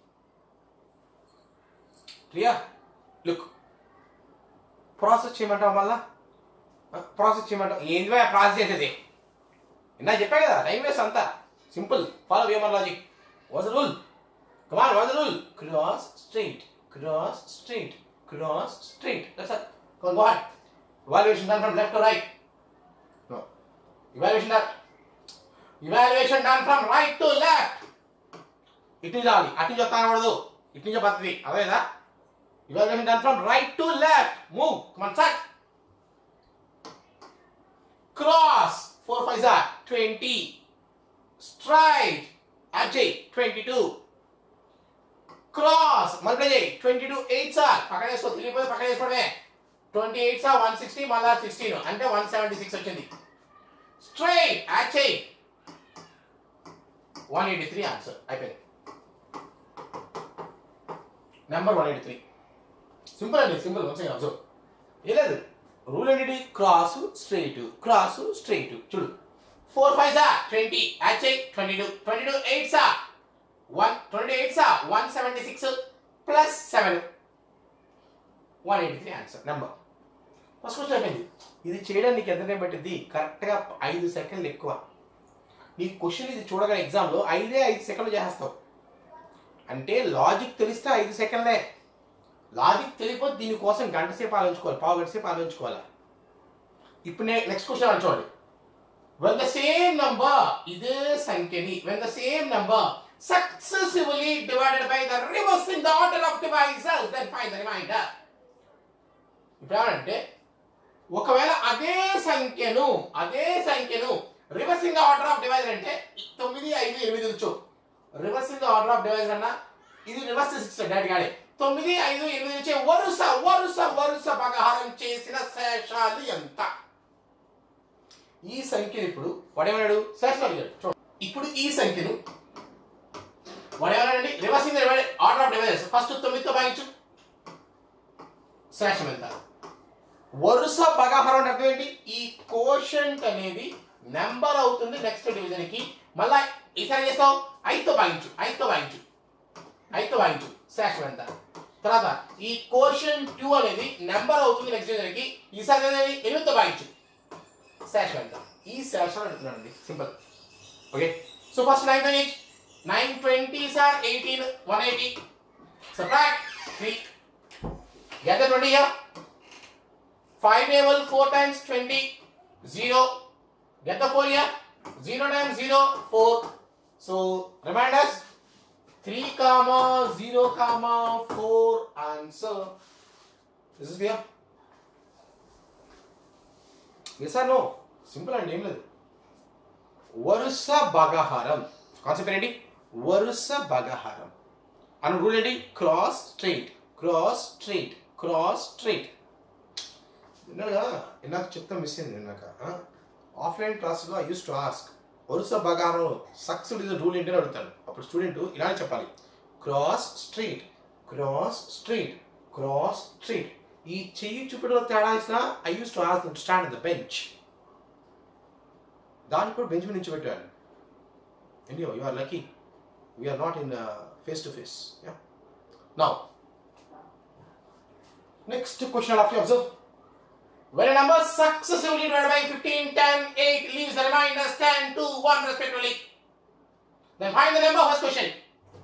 క్లియర్ లుక్ ప్రాసెస్ చేయమంటాం వల్ల ప్రాసెస్ చేయమంటాం ఏంది భయ ప్రాసెస్ చేసేది ఇందా చెప్పా కదా టైం వేస్ట్ అంతా simple follow VMR logic was rule come on was rule cross straight cross straight cross straight that's it come go on evaluation done from left to right no evaluation done evaluation done from right to left ఇటు నుంచి రావాలి అటు నుంచి వస్తా అనకూడదు ఇటు నుంచి పద్ధతి అదేదా evaluation done from right to left move come on start cross 4 5 are 20 stride actually 22 cross multiply చేయి ట్వంటీ టూ ఎయిట్స్ ఆర్ పక్కన వేసుకో తిరిగిపోయి పక్కన వేసుకోవడమే twenty eights are one sixty మళ్ళా సిక్స్టీన్ అంటే వన్ సెవెంటీ సిక్స్ వచ్చింది స్ట్రైట్ యాడ్ చేయి వన్ ఎయిటీ త్రీ ఆన్సర్ అయిపోయింది number one eighty three simple అండి సింపుల్ వన్స్ అబ్జర్వ్ ఏ లేదు రూల్ ఏంటి క్రాస్ స్ట్రైట్ క్రాస్ స్ట్రైట్ చూడు ఫోర్ ఫైవ్ సా ట్వంటీ యాడ్ చేయి twenty two twenty two eight సా వన్ ట్వంటీ ఎయిట్ సా one seventy six plus seven one eighty three answer number first question అయిపోయింది ఇది చేయడానికి ఎంత టైం పట్టింది కరెక్ట్గా ఐదు సెకండ్లు ఎక్కువ నీ క్వశ్చన్ ఇది చూడగానే ఎగ్జామ్లో ఐదే ఐదు సెకండ్లు చేసేస్తావు అంటే లాజిక్ తెలిస్తే ఐదు సెకండ్లే లాజిక్ తెలియకపోతే దీనికోసం గంట సేపు ఆలోచించుకోవాలి పావు గంట సేపు ఆలోచించుకోవాలి ఇప్పుడు నేను నెక్స్ట్ క్వశ్చన్ అని చూడండి when the same number ఇదే సంఖ్యని when the same number successively divided by the reverse in the order of divisors then find the remainder ఇప్పుడు ఏమంటే ఒకవేళ అదే సంఖ్యను అదే సంఖ్యను reverse in the order of divisor అంటే తొమ్మిది ఐదు ఎనిమిది వచ్చు reverse in the order of divisor అన్న ఇది రివర్స్ సిక్స్ డైరెక్ట్ గానే తొమ్మిది ఐదు ఎనిమిది నుంచి వరుస వరుస వరుస భాగహారం చేసిన శేషాలు ఎంత ఈ సంఖ్యను ఇప్పుడు వాడేమన్నాడు శేషం అడిగాడు చూడండి ఇప్పుడు ఈ సంఖ్యను వాడేమన్నాడండి reverse in order of divisors first తొమ్మిదితో భాగించు శేషం ఎంత వరుస భాగాహారం అంటే అర్థం ఏంటి ఈ కోషంట్ అనేది నెంబర్ అవుతుంది నెక్స్ట్ డివిజన్ కి మళ్ళా ఈసారి చేస్తావు ఐదుతో భాగించు ఐదుతో భాగించు ఐదుతో భాగించు శేషం ఎంత తర్వాత ఈ కోషన్ టూ అనేది నెంబర్ అవుతుంది నెక్స్ట్ డివిజన్ కి ఈసారి అనేది ఎనిమిదితో భాగించు శేషం ఎంత ఈ శేషం అడుగుతున్నానండి simple okay so first nine eight nine twenty సార్ eighteen one eighty subtract three get the twenty here 5 table 4 times 20 0 get the 4 here 0 times 0 4 so reminders 3 comma 0 comma 4 answer this is clear yes or no simple అండి ఏం లేదు వరుస భాగాహారం కాన్సెప్ట్ ఏంటి వరుస భాగాహారం అన్న రూల్ ఏంటి cross straight cross straight cross straight విన్నాడుగా ఇందాక చెప్తా మిస్ అయింది ఇందాక ఆఫ్లైన్ క్లాస్లో ఐ యూస్ టు ఆస్క్ వరుస బగానం సక్సెడ్ ఇస్ రూల్ ఏంటని అడుగుతాను అప్పుడు స్టూడెంట్ ఇలానే చెప్పాలి cross straight cross straight cross straight ఈ చెయ్యి చూపడంలో తేడా ఇచ్చిన I use to ask stand the bench దానికి కూడా బెంచ్ మీద నుంచి పెట్టాను ఎనియో you are lucky we're not in face to face now next question of you observe When a number successively divided by 15, 10, 8 leaves the remainders 10, 2, 1 respectively. Then find the number first question.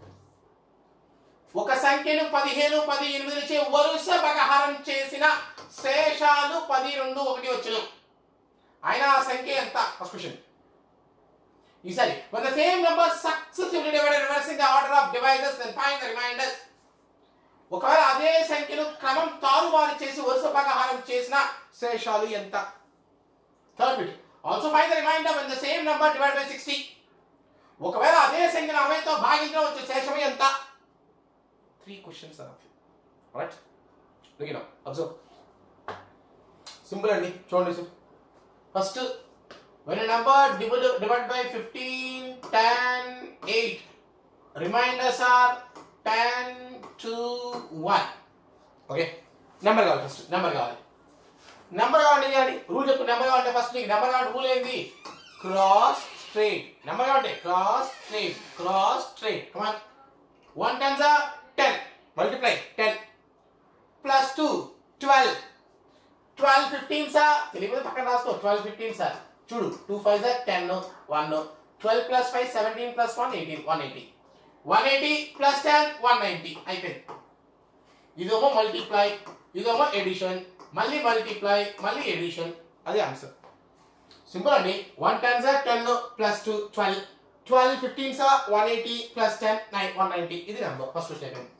ఒక సంఖ్యను పదిహేను పది ఎనిమిదిచే వరుస బగహారం చేసిన శేషాలు పది రెండు ఒకటి వచ్చును అయినా ఆ సంఖ్య ఎంత ఫస్ట్ క్వశ్చన్ ఈసారి when the same number successively divided reversing the order of divisors then find the reminders ఒకవేళ అదే సంఖ్యను క్రమం తారుమారు చేసి వరుస భాగహారం చేసిన శేషాలు ఎంత third bit also find the remainder when the same number divided by 60 ఒకవేళ అదే సంఖ్యను అరవైతో భాగించడం వచ్చే శేషం ఎంత three questions are right look observe simple అండి చూడండి sir first when a number divided divided by 15 10 8 reminders are 10 2 1 okay number కావాలి ఫస్ట్ నెంబర్ కావాలి నెంబర్ కావాలంటే చేయాలి రూల్ చెప్పు నెంబర్ కావాలంటే ఫస్ట్ నీకు నెంబర్ కావాలంటే రూల్ ఏంది క్రాస్ స్ట్రైట్ నెంబర్ కావాలంటే cross straight cross straight come on one tens ఆ ten multiply ten plus two twelve twelve fifteen సా తెలియదు పక్కన రాసుకో ట్వెల్వ్ ఫిఫ్టీన్ సార్ చూడు టూ ఫైవ్ సార్ ten one twelve plus five seventeen plus one eighteen one eighty one eighty plus ten one ninety అయిపోయింది ఇదేమో మల్టిప్లై ఇదేమో ఎడిషన్ మళ్ళీ మల్టిప్లై మళ్ళీ ఎడిషన్ అది ఆన్సర్ సింపుల్ అండి వన్ టెన్ సార్ ten plus two twelve twelve fifteen సార్ one eighty plus ten nine one ninety ఇది నెంబర్ ఫస్ట్ క్వశ్చన్ అయిపోయింది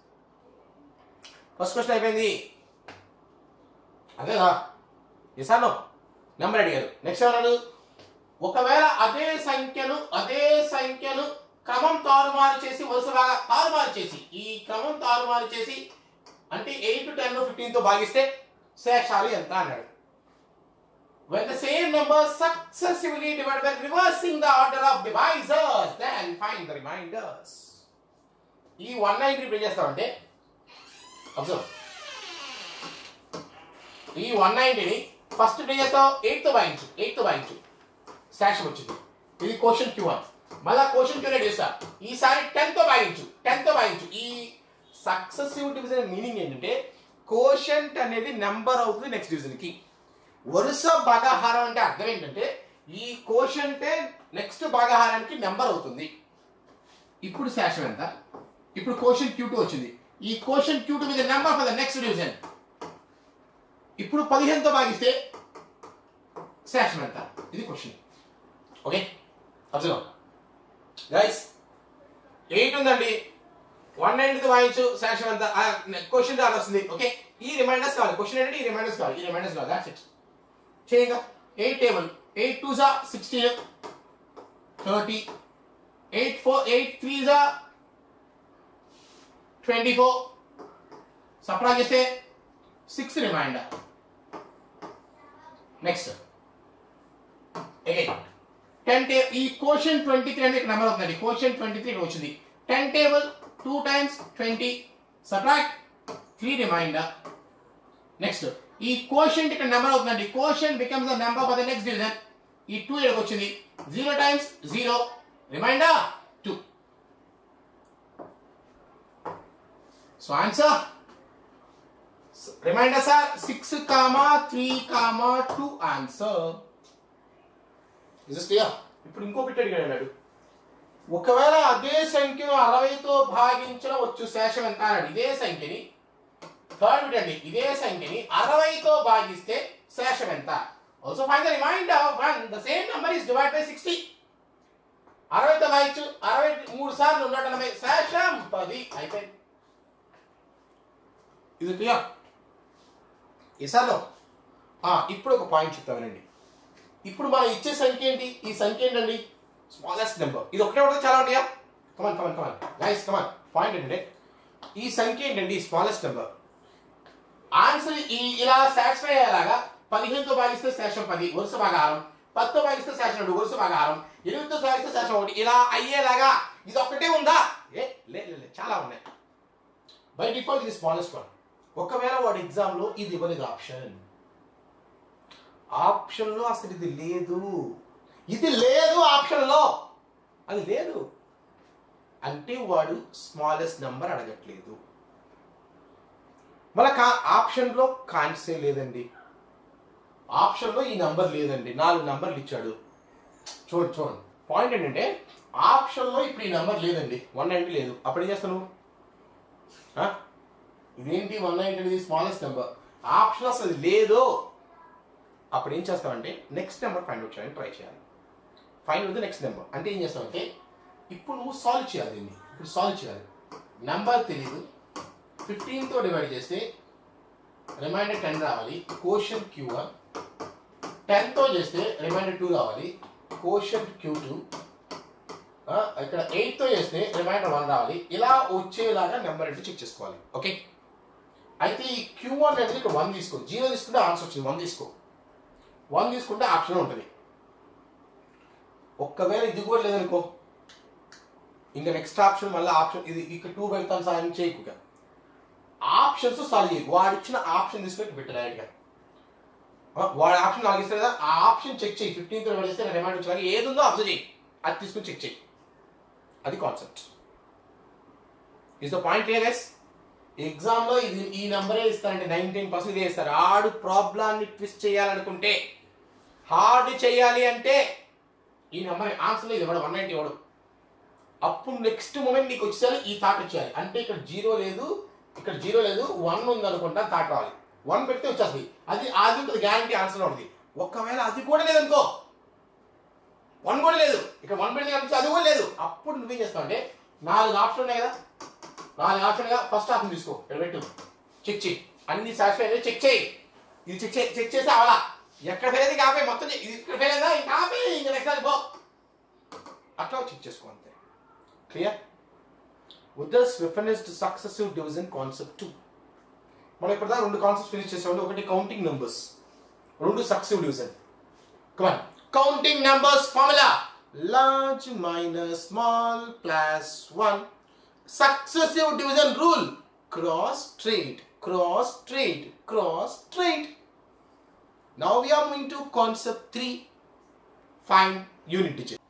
ఫస్ట్ క్వశ్చన్ అయిపోయింది అదేనా ఎసానో నెంబర్ అడిగారు నెక్స్ట్ ఏమన్నాడు ఒకవేళ అదే సంఖ్యను అదే సంఖ్యను క్రమం తారుమారు చేసి వరుసగా తారుమారు చేసి ఈ క్రమం తారుమారు చేసి అంటే ఎయిట్ టెన్ ఫిఫ్టీన్ తో భాగిస్తే శేషాలు ఎంత అన్నాడు When the same number successively divided by reversing the order of divisors, then find the reminders. ఈ వన్ నైన్టీ ఇప్పుడు ఏం చేస్తామంటే అబ్జర్వ్ ఈ వన్ నైన్టీని ఫస్ట్ ఏం చేస్తావు ఎయిట్ తో భాగించు ఎయిట్ తో భాగించు శాషం వచ్చింది ఇది క్వశ్చన్ క్యూ వన్ మళ్ళా క్వశ్చన్ క్యూనే చేస్తా ఈసారి టెన్ తో భాగించు టెన్ తో భాగించు ఈ సక్సెసివ్ డివిజన్ మీనింగ్ ఏంటంటే కోషంట్ అనేది నెంబర్ అవుతుంది నెక్స్ట్ డివిజన్ కి వరుస భాగాహారం అంటే అర్థం ఏంటంటే ఈ కోషంటే నెక్స్ట్ భాగాహారానికి నెంబర్ అవుతుంది ఇప్పుడు శాషం ఎంత ఇప్పుడు కోషన్ క్యూ టూ వచ్చింది ఈ కోషన్ క్యూ టూ మీద number for the next division ఇప్పుడు పదిహేనుతో భాగిస్తే శాషం ఎంత ఇది question okay observe guys eight ఉందండి వన్ నైన్టీతో వాయించు శాషం ఎంత క్వశ్చన్ దాని వస్తుంది ఓకే ఈ రిమైండర్స్ కావాలి క్వశ్చన్ ఏంటంటే ఈ రిమైండర్స్ కావాలి ఈ రిమైండర్స్ కావాలి దాట్స్ ఇట్ చేయగా ఎయిట్ టేబుల్ ఎయిట్ టూ జా sixteen thirty eight four eight three జా ట్వంటీ ఫోర్ సప్రా చేస్తే six remainder next again ten టే ఈ కోషన్ ట్వంటీ త్రీ అనేది నెంబర్ అవుతుంది కోషన్ ట్వంటీ త్రీ వచ్చింది ten table two times twenty subtract three remainder next ఈ కోషన్ ఇక్కడ నెంబర్ అవుతుందండి quotient becomes the number for the next division ఈ టూ ఇక్కడికి వచ్చింది zero times zero remainder two so answer remainder sir six comma three comma two answer is clear ఇప్పుడు ఇంకో బిట్ అడిగాడు అన్నాడు ఒకవేళ అదే సంఖ్యను అరవైతో భాగించడం వచ్చు శేషం ఎంత అన్నాడు ఇదే సంఖ్యని థర్డ్ బిట్ అండి ఇదే సంఖ్యని అరవైతో భాగిస్తే శేషం ఎంత also fine the remainder one the same number is divide by sixty అరవైతో భాగించు అరవై మూడు సార్లు నూట ఎనభై శేషం పది అయిపోయింది ఇది క్లియర్ ఈసార్లో ఇప్పుడు ఒక పాయింట్ చెప్తామనండి ఇప్పుడు మనం ఇచ్చే సంఖ్య ఏంటి ఈ సంఖ్య ఏంటండి స్మాలెస్ట్ నెంబర్ ఇది ఒకటే ఉంటుంది చాలా ఉంటాయా కమాన్ come on come on guys come on point ఏంటంటే ఈ సంఖ్య ఏంటండి స్మాలెస్ట్ నెంబర్ ఆన్సర్ ఈ ఇలా సాటిస్ఫై అయ్యేలాగా పదిహేనుతో భాగిస్తే శేషం పది వరుస భాగాహారం పదితో భాగిస్తే శేషం రెండు వరుస భాగాహారం ఎనిమిదితో భాగిస్తే శేషం ఒకటి ఇలా అయ్యేలాగా ఇది ఒక్కటే ఉందా ఏ లే లే, లే, చాలా ఉన్నాయి బై డిఫాల్ట్ ఇది స్మాలెస్ట్ వన్ ఒకవేళ వాడు ఎగ్జామ్లో ఇది ఇవ్వలేదు ఆప్షన్ ఆప్షన్లో అసలు ఇది లేదు ఇది లేదు ఆప్షన్లో అది లేదు అంటే వాడు స్మాలెస్ట్ నెంబర్ అడగట్లేదు మళ్ళా కా ఆప్షన్లో కాన్సే లేదండి ఆప్షన్లో ఈ నంబర్ లేదండి నాలుగు నంబర్లు ఇచ్చాడు చూడండి చూడండి పాయింట్ ఏంటంటే ఆప్షన్లో ఇప్పుడు ఈ నంబర్ లేదండి వన్ నైంటీ లేదు అప్పుడు ఏం చేస్తావు నువ్వు ఆ? ఇదేంటి వన్ నైంటీ అనేది స్మాలెస్ట్ నెంబర్ ఆప్షన్ అసలు లేదు అప్పుడు ఏం చేస్తామంటే నెక్స్ట్ నెంబర్ ఫైండ్ అవుట్ చేయడానికి ట్రై చేయాలి ఫైండ్ అవుట్ నెక్స్ట్ నెంబర్ అంటే ఏం చేస్తామంటే ఇప్పుడు నువ్వు సాల్వ్ చేయాలి దీన్ని ఇప్పుడు సాల్వ్ చేయాలి నెంబర్ తెలియదు ఫిఫ్టీన్తో డివైడ్ చేస్తే రిమైండర్ టెన్ రావాలి కోషన్ క్యూ వన్ టెన్తో చేస్తే రిమైండర్ టూ రావాలి కోషన్ క్యూ టూ ఇక్కడ ఎయిట్తో చేస్తే రిమైండర్ వన్ రావాలి ఇలా వచ్చేలాగా నెంబర్ అంటే చెక్ చేసుకోవాలి ఓకే అయితే ఈ క్యూ వన్ అనేది ఇక్కడ వన్ తీసుకో జీరో తీసుకుంటే ఆన్సర్ వచ్చింది వన్ తీసుకో వన్ తీసుకుంటే ఆప్షన్ ఉంటుంది ఒక్కవేళ ఇది కూడా లేదనుకో ఇంకా నెక్స్ట్ ఆప్షన్ మళ్ళీ ఆప్షన్ ఇది ఇక్కడ టూ పెడతాను సాయం చేయకు ఇక. ఆప్షన్స్ సాల్వ్ చేయకు వాడు ఇచ్చిన ఆప్షన్ తీసుకొని పెట్టు డైరెక్ట్గా ఆ, వాడు ఆప్షన్ నాలుగు ఇస్తారు కదా ఆ ఆప్షన్ చెక్ చేయి ఫిఫ్టీన్ తో పడిస్తే రిమైండ్ వచ్చేలాగా ఏది ఉందో అబ్జర్వ్ చేయి అది తీసుకుని చెక్ చేయి అది concept is the point clear guys ఎగ్జామ్లో ఇది ఈ నెంబరే ఇస్తారంటే నైన్టీన్ పర్సెంట్ ఇదే ఇస్తారు ఆడు ప్రాబ్లాన్ని ట్విస్ట్ చేయాలనుకుంటే హార్డ్ చేయాలి అంటే ఈ నెంబర్ ఆన్సర్ ఇది ఇవ్వడం వన్ నైన్టీ ఇవ్వడం అప్పుడు నెక్స్ట్ మూమెంట్ నీకు వచ్చేసరికి ఈ థాట్ వచ్చేయాలి అంటే ఇక్కడ జీరో లేదు ఇక్కడ జీరో లేదు వన్ ఉంది అనుకుంటా థాట్ రావాలి వన్ పెడితే వచ్చేస్తుంది అది అది ఉంటుంది గ్యారంటీ ఆన్సర్ ఉంటుంది ఒకవేళ అది కూడా లేదనుకో వన్ కూడా లేదు ఇక్కడ వన్ పెడితే కనిపించి అది కూడా లేదు అప్పుడు నువ్వేం చేస్తావు అంటే నాలుగు ఆప్షన్ ఉన్నాయి కదా నాలుగు ఆప్షన్గా ఫస్ట్ ఆప్షన్ తీసుకో ఇక్కడ పెట్టు చెక్ చేయి అన్ని సాటిస్ఫై అయితే చెక్ చేయి ఇది చెక్ చేయి చెక్ చేస్తే అవలా ఎక్కడ ఫెయిల్ అయితే కాపే మొత్తం చెయ్. ఇది ఇక్కడ ఫెయిల్ అయిందా ఇంకా ఆపే ఇంకా నెక్స్ట్ అది పో అట్లా చెక్ చేసుకో అంతే clear with the referenced successive division concept two మనం ఇప్పుడు దాకా రెండు కాన్సెప్ట్స్ ఫినిష్ చేసామండి ఒకటి కౌంటింగ్ నెంబర్స్ రెండు successive division come on counting numbers formula large minus small plus one successive division rule cross trade cross trade cross trade now we are moving to concept three find unit digit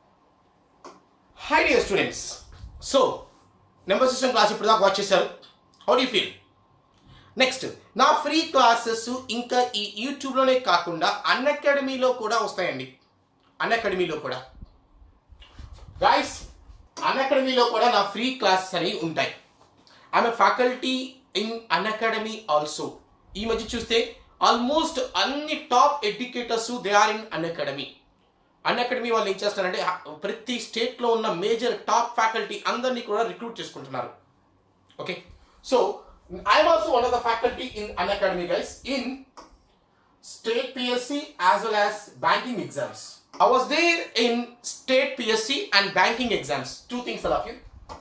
hi dear students so number system class ఇప్పుడు దాకా వాచ్ చేశారు హౌ డూ ఫీల్ నెక్స్ట్ నా ఫ్రీ క్లాసెస్ ఇంకా ఈ యూట్యూబ్లోనే కాకుండా అన్ అకాడమీలో కూడా వస్తాయండి అన్ అకాడమీలో కూడా గాయస్ అన్ అకాడమీలో కూడా నా ఫ్రీ క్లాసెస్ అనేవి ఉంటాయి ఆమె faculty in Unacademy also ఈ మధ్య చూస్తే ఆల్మోస్ట్ అన్ని top educators they are in Unacademy Unacademy వాళ్ళు ఏం చేస్తారంటే ఆ, ప్రతి స్టేట్లో ఉన్న మేజర్ టాప్ ఫ్యాకల్టీ అందరినీ కూడా రిక్రూట్ చేసుకుంటున్నారు okay so I'm also one of the faculty in Unacademy guys in state PSC as well as banking exams. I was there in state PSC and banking exams. Two things all of you.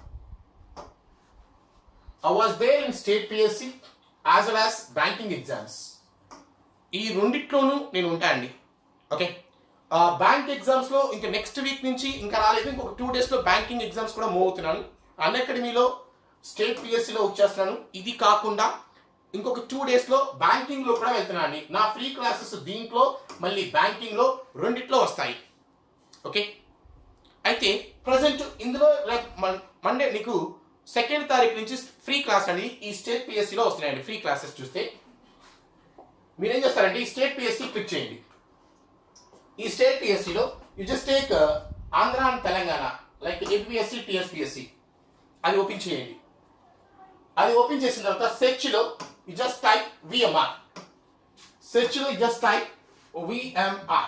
I was there in state PSC as well as banking exams. ఈ రెండిట్లోనూ నేను ఉంటా అండి ఓకే బ్యాంక్ ఎగ్జామ్స్లో ఇంకా నెక్స్ట్ వీక్ నుంచి ఇంకా రాలేదు ఇంకొక టూ డేస్లో బ్యాంకింగ్ ఎగ్జామ్స్ కూడా మూవ్ అవుతున్నాను అన్ అకాడమీలో స్టేట్ పిఎస్సిలో వచ్చేస్తున్నాను ఇది కాకుండా ఇంకొక టూ డేస్లో బ్యాంకింగ్లో కూడా వెళ్తున్నాను అండి నా ఫ్రీ క్లాసెస్ దీంట్లో మళ్ళీ బ్యాంకింగ్లో రెండిట్లో వస్తాయి ఓకే అయితే ప్రజెంట్ ఇందులో రేపు మండే నీకు సెకండ్ తారీఖు నుంచి ఫ్రీ క్లాస్ అనేది ఈ స్టేట్ పిఎస్సిలో వస్తున్నాయండి ఫ్రీ క్లాసెస్ చూస్తే మీరేం చేస్తారంటే ఈ స్టేట్ పిఎస్సి క్లిక్ చేయండి ఈ స్టేట్ పిఎస్సిలో you just take Andhra and Telangana like APSC TSPSC అది ఓపెన్ చేయండి అది ఓపెన్ చేసిన తర్వాత సెర్చ్ లో you just type VMR search లో జస్ట్ టైప్ విఎంఆర్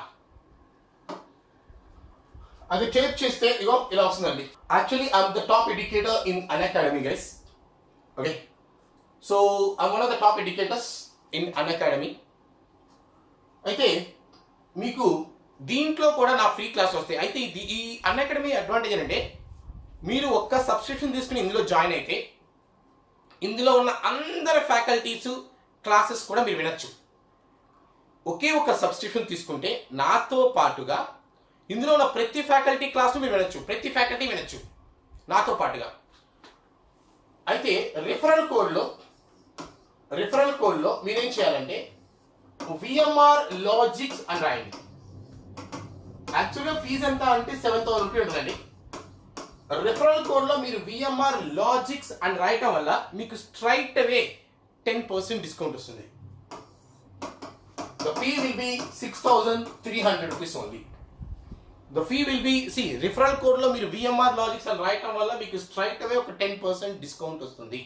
అది టైప్ చేస్తే ఇగో ఇలా వస్తుందండి actually I'm the top educator in Unacademy guys okay so I one of the top educators in Unacademy అయితే మీకు దీంట్లో కూడా నా ఫ్రీ క్లాస్ వస్తాయి అయితే ఇది ఈ అన్ అకాడమీ అడ్వాంటేజ్ ఏంటంటే మీరు ఒక్క సబ్స్క్రిప్షన్ తీసుకుని ఇందులో జాయిన్ అయితే ఇందులో ఉన్న అందరి ఫ్యాకల్టీస్ క్లాసెస్ కూడా మీరు వినొచ్చు ఒకే ఒక సబ్స్క్రిప్షన్ తీసుకుంటే నాతో పాటుగా ఇందులో ఉన్న ప్రతి ఫ్యాకల్టీ క్లాస్ను మీరు వినొచ్చు ప్రతి ఫ్యాకల్టీ వినొచ్చు నాతో పాటుగా అయితే రిఫరల్ కోడ్లో రిఫరల్ కోడ్లో మీరేం చేయాలంటే విఎంఆర్ లాజిక్స్ అని రాయండి యాక్చువల్గా ఫీజు ఎంత అంటే సెవెన్ థౌసండ్ రూపీ ఉంటుందండి రిఫరల్ కోడ్లో మీరు విఎంఆర్ లాజిక్స్ అని రాయటం వల్ల మీకు straight away ten percent discount వస్తుంది the fee will be six thousand three hundred rupees only the fee will be సి రిఫరల్ కోడ్లో మీరు విఎంఆర్ లాజిక్స్ అని రాయటం వల్ల మీకు స్ట్రైట్ అవే ఒక టెన్ పర్సెంట్ డిస్కౌంట్ వస్తుంది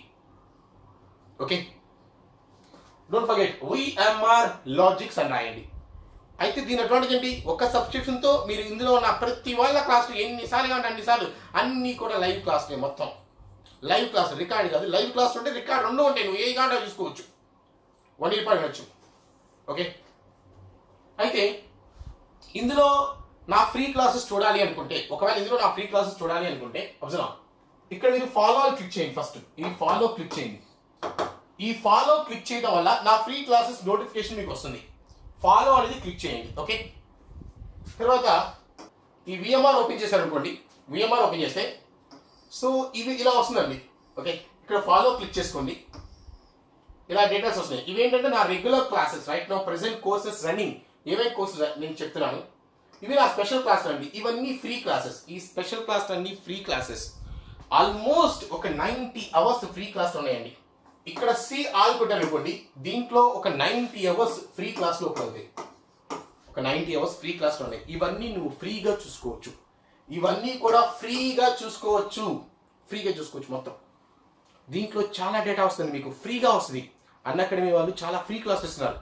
okay don't forget VMR logics అని రాయండి అయితే దీని అడ్వాంటేజ్ ఏంటి ఒక సబ్స్క్రిప్షన్ తో మీరు ఇందులో ఉన్న ప్రతి వాళ్ళ క్లాసులు ఎన్నిసార్లు కావాలి అన్నిసార్లు అన్ని కూడా లైవ్ క్లాసులే మొత్తం లైవ్ క్లాస్ రికార్డ్ కాదు లైవ్ క్లాస్ ఉంటే రికార్డ్ రెండు ఉంటాయి నువ్వు ఏ గంట చూసుకోవచ్చు వన్ ఇయర్ పాటు వినొచ్చు ఓకే అయితే ఇందులో నా ఫ్రీ క్లాసెస్ చూడాలి అనుకుంటే ఒకవేళ ఇందులో నా ఫ్రీ క్లాసెస్ చూడాలి అనుకుంటే అబ్జర్వ్ ఇక్కడ మీరు ఫాలో అని క్లిక్ చేయండి ఫస్ట్ ఈ ఫాలో క్లిక్ చేయండి ఈ ఫాలో క్లిక్ చేయడం వల్ల నా ఫ్రీ క్లాసెస్ నోటిఫికేషన్ మీకు వస్తుంది ఫాలో అనేది క్లిక్ చేయండి ఓకే తర్వాత ఈ విఎంఆర్ ఓపెన్ చేశారు అనుకోండి విఎంఆర్ ఓపెన్ చేస్తే సో ఇది ఇలా వస్తుందండి ఓకే ఇక్కడ ఫాలో క్లిక్ చేసుకోండి ఇలా డేటాస్ వస్తున్నాయి ఇవేంటంటే నా రెగ్యులర్ క్లాసెస్ రైట్ నా ప్రెసెంట్ కోర్సెస్ రన్నింగ్ ఏవైతే కోర్సెస్ నేను చెప్తున్నాను ఇవి నా స్పెషల్ క్లాస్ అండి ఇవన్నీ ఫ్రీ క్లాసెస్ ఈ స్పెషల్ క్లాస్ అన్ని ఫ్రీ క్లాసెస్ ఆల్మోస్ట్ ఒక నైంటీ అవర్స్ ఫ్రీ క్లాస్ ఉన్నాయండి ఇక్కడ సి ఆల్ కొట్టారు అనుకోండి దీంట్లో ఒక నైంటీ అవర్స్ ఫ్రీ క్లాస్ లో అవుతాయి ఒక నైంటీ అవర్స్ ఫ్రీ క్లాస్ ఉన్నాయి ఇవన్నీ నువ్వు ఫ్రీగా చూసుకోవచ్చు ఇవన్నీ కూడా ఫ్రీగా చూసుకోవచ్చు ఫ్రీగా చూసుకోవచ్చు మొత్తం దీంట్లో చాలా డేటా వస్తుంది మీకు ఫ్రీగా వస్తుంది అన్ అకాడమీ వాళ్ళు చాలా ఫ్రీ క్లాస్ ఇస్తున్నారు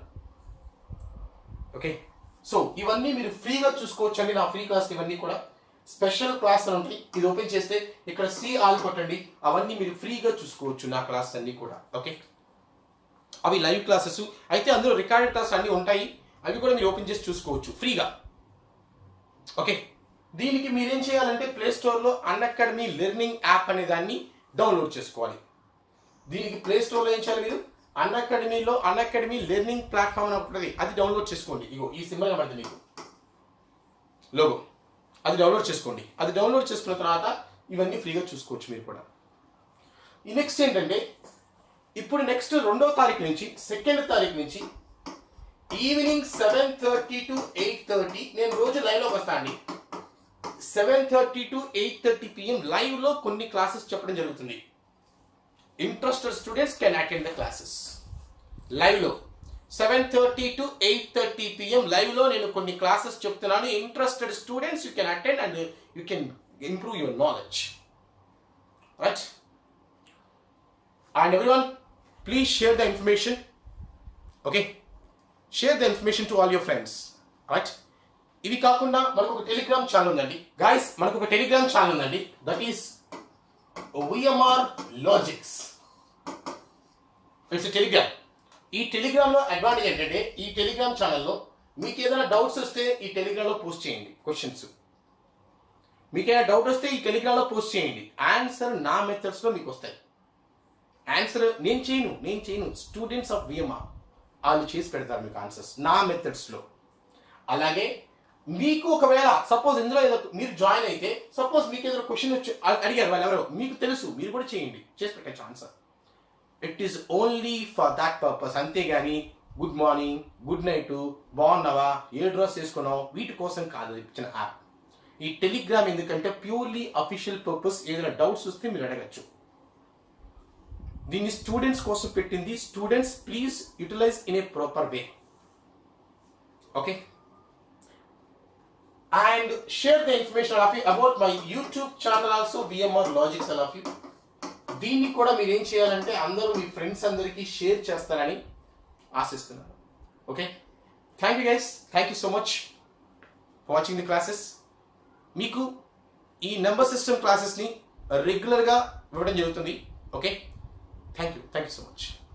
ఓకే సో ఇవన్నీ మీరు ఫ్రీగా చూసుకోవచ్చు అండి నా ఫ్రీ క్లాస్ ఇవన్నీ కూడా స్పెషల్ క్లాస్ అని ఉంటాయి ఇది ఓపెన్ చేస్తే ఇక్కడ సి ఆల్ కొట్టండి అవన్నీ మీరు ఫ్రీగా చూసుకోవచ్చు నా క్లాస్ అన్ని కూడా ఓకే అవి లైవ్ క్లాసెస్ అయితే అందులో రికార్డెడ్ క్లాస్ అన్ని ఉంటాయి అవి కూడా మీరు ఓపెన్ చేసి చూసుకోవచ్చు ఫ్రీగా ఓకే దీనికి మీరేం చేయాలంటే ప్లే స్టోర్లో అన్ అకాడమీ లెర్నింగ్ యాప్ అనే దాన్ని డౌన్లోడ్ చేసుకోవాలి దీనికి ప్లే స్టోర్లో ఏం చేయాలి మీరు అన్ అకాడమీలో అన్ అకాడమీ లెర్నింగ్ ప్లాట్ఫామ్ అని ఉంటుంది అది డౌన్లోడ్ చేసుకోండి ఇగో ఈ సింబల్ కనబడుతుంది మీకు లోగో అది డౌన్లోడ్ చేసుకోండి అది డౌన్లోడ్ చేసుకున్న తర్వాత ఇవన్నీ ఫ్రీగా చూసుకోవచ్చు మీరు కూడా ఈ నెక్స్ట్ ఏంటంటే ఇప్పుడు నెక్స్ట్ రెండవ తారీఖు నుంచి సెకండ్ తారీఖు నుంచి evening seven thirty to eight thirty నేను రోజు లైవ్లోకి వస్తాను అండి seven thirty to eight thirty PM లైవ్లో కొన్ని క్లాసెస్ చెప్పడం జరుగుతుంది interested students can attend the classes లైవ్లో seven thirty to eight thirty PM లైవ్లో నేను కొన్ని క్లాసెస్ చెప్తున్నాను interested students you can attend and you can improve your knowledge right and every one please share the information okay share the information to all your friends right ఇవి కాకుండా మనకు ఒక టెలిగ్రామ్ ఛానల్ ఉందండి గాయస్ మనకు ఒక టెలిగ్రామ్ ఛానల్ ఉందండి that is VMR logics it's Telegram ఈ టెలిగ్రామ్ లో అడ్వాంటేజ్ ఏంటంటే ఈ టెలిగ్రామ్ ఛానల్లో మీకు ఏదైనా డౌట్స్ వస్తే ఈ టెలిగ్రామ్ లో పోస్ట్ చేయండి క్వశ్చన్స్ మీకు ఏదైనా డౌట్ వస్తే ఈ టెలిగ్రామ్ లో పోస్ట్ చేయండి ఆన్సర్ నా మెథడ్స్ లో మీకు వస్తాయి ఆన్సర్ నేను చేయను నేను చేయను స్టూడెంట్స్ ఆఫ్ విఎంఆర్ వాళ్ళు చేసి పెడతారు మీకు ఆన్సర్స్ నా మెథడ్స్ లో అలాగే మీకు ఒకవేళ సపోజ్ ఇందులో ఏదో మీరు జాయిన్ అయితే సపోజ్ మీకు ఏదో క్వశ్చన్ వచ్చి అ- అడిగారు వాళ్ళు ఎవరో మీకు తెలుసు మీరు కూడా చేయండి చేసి పెట్టచ్చు answer it is only for that purpose అంతేగాని గుడ్ మార్నింగ్ గుడ్ నైట్ బాగున్నావా ఏ డ్రెస్ వేసుకున్నావు వీటి కోసం కాదు ఇచ్చిన యాప్ ఈ టెలిగ్రామ్ ఎందుకంటే ప్యూర్లీ అఫీషియల్ పర్పస్ ఏదైనా డౌట్స్ వస్తే మీరు అడగచ్చు దీన్ని స్టూడెంట్స్ కోసం పెట్టింది students please utilize in a proper way okay and share the information of you about my YouTube channel also VMR logics of you దీన్ని కూడా మీరు ఏం చేయాలంటే అందరూ మీ ఫ్రెండ్స్ అందరికీ షేర్ చేస్తారని ఆశిస్తున్నాను okay thank you guys thank you so much for watching the classes మీకు ఈ నెంబర్ సిస్టమ్ క్లాసెస్ని రెగ్యులర్గా ఇవ్వడం జరుగుతుంది okay thank you thank you so much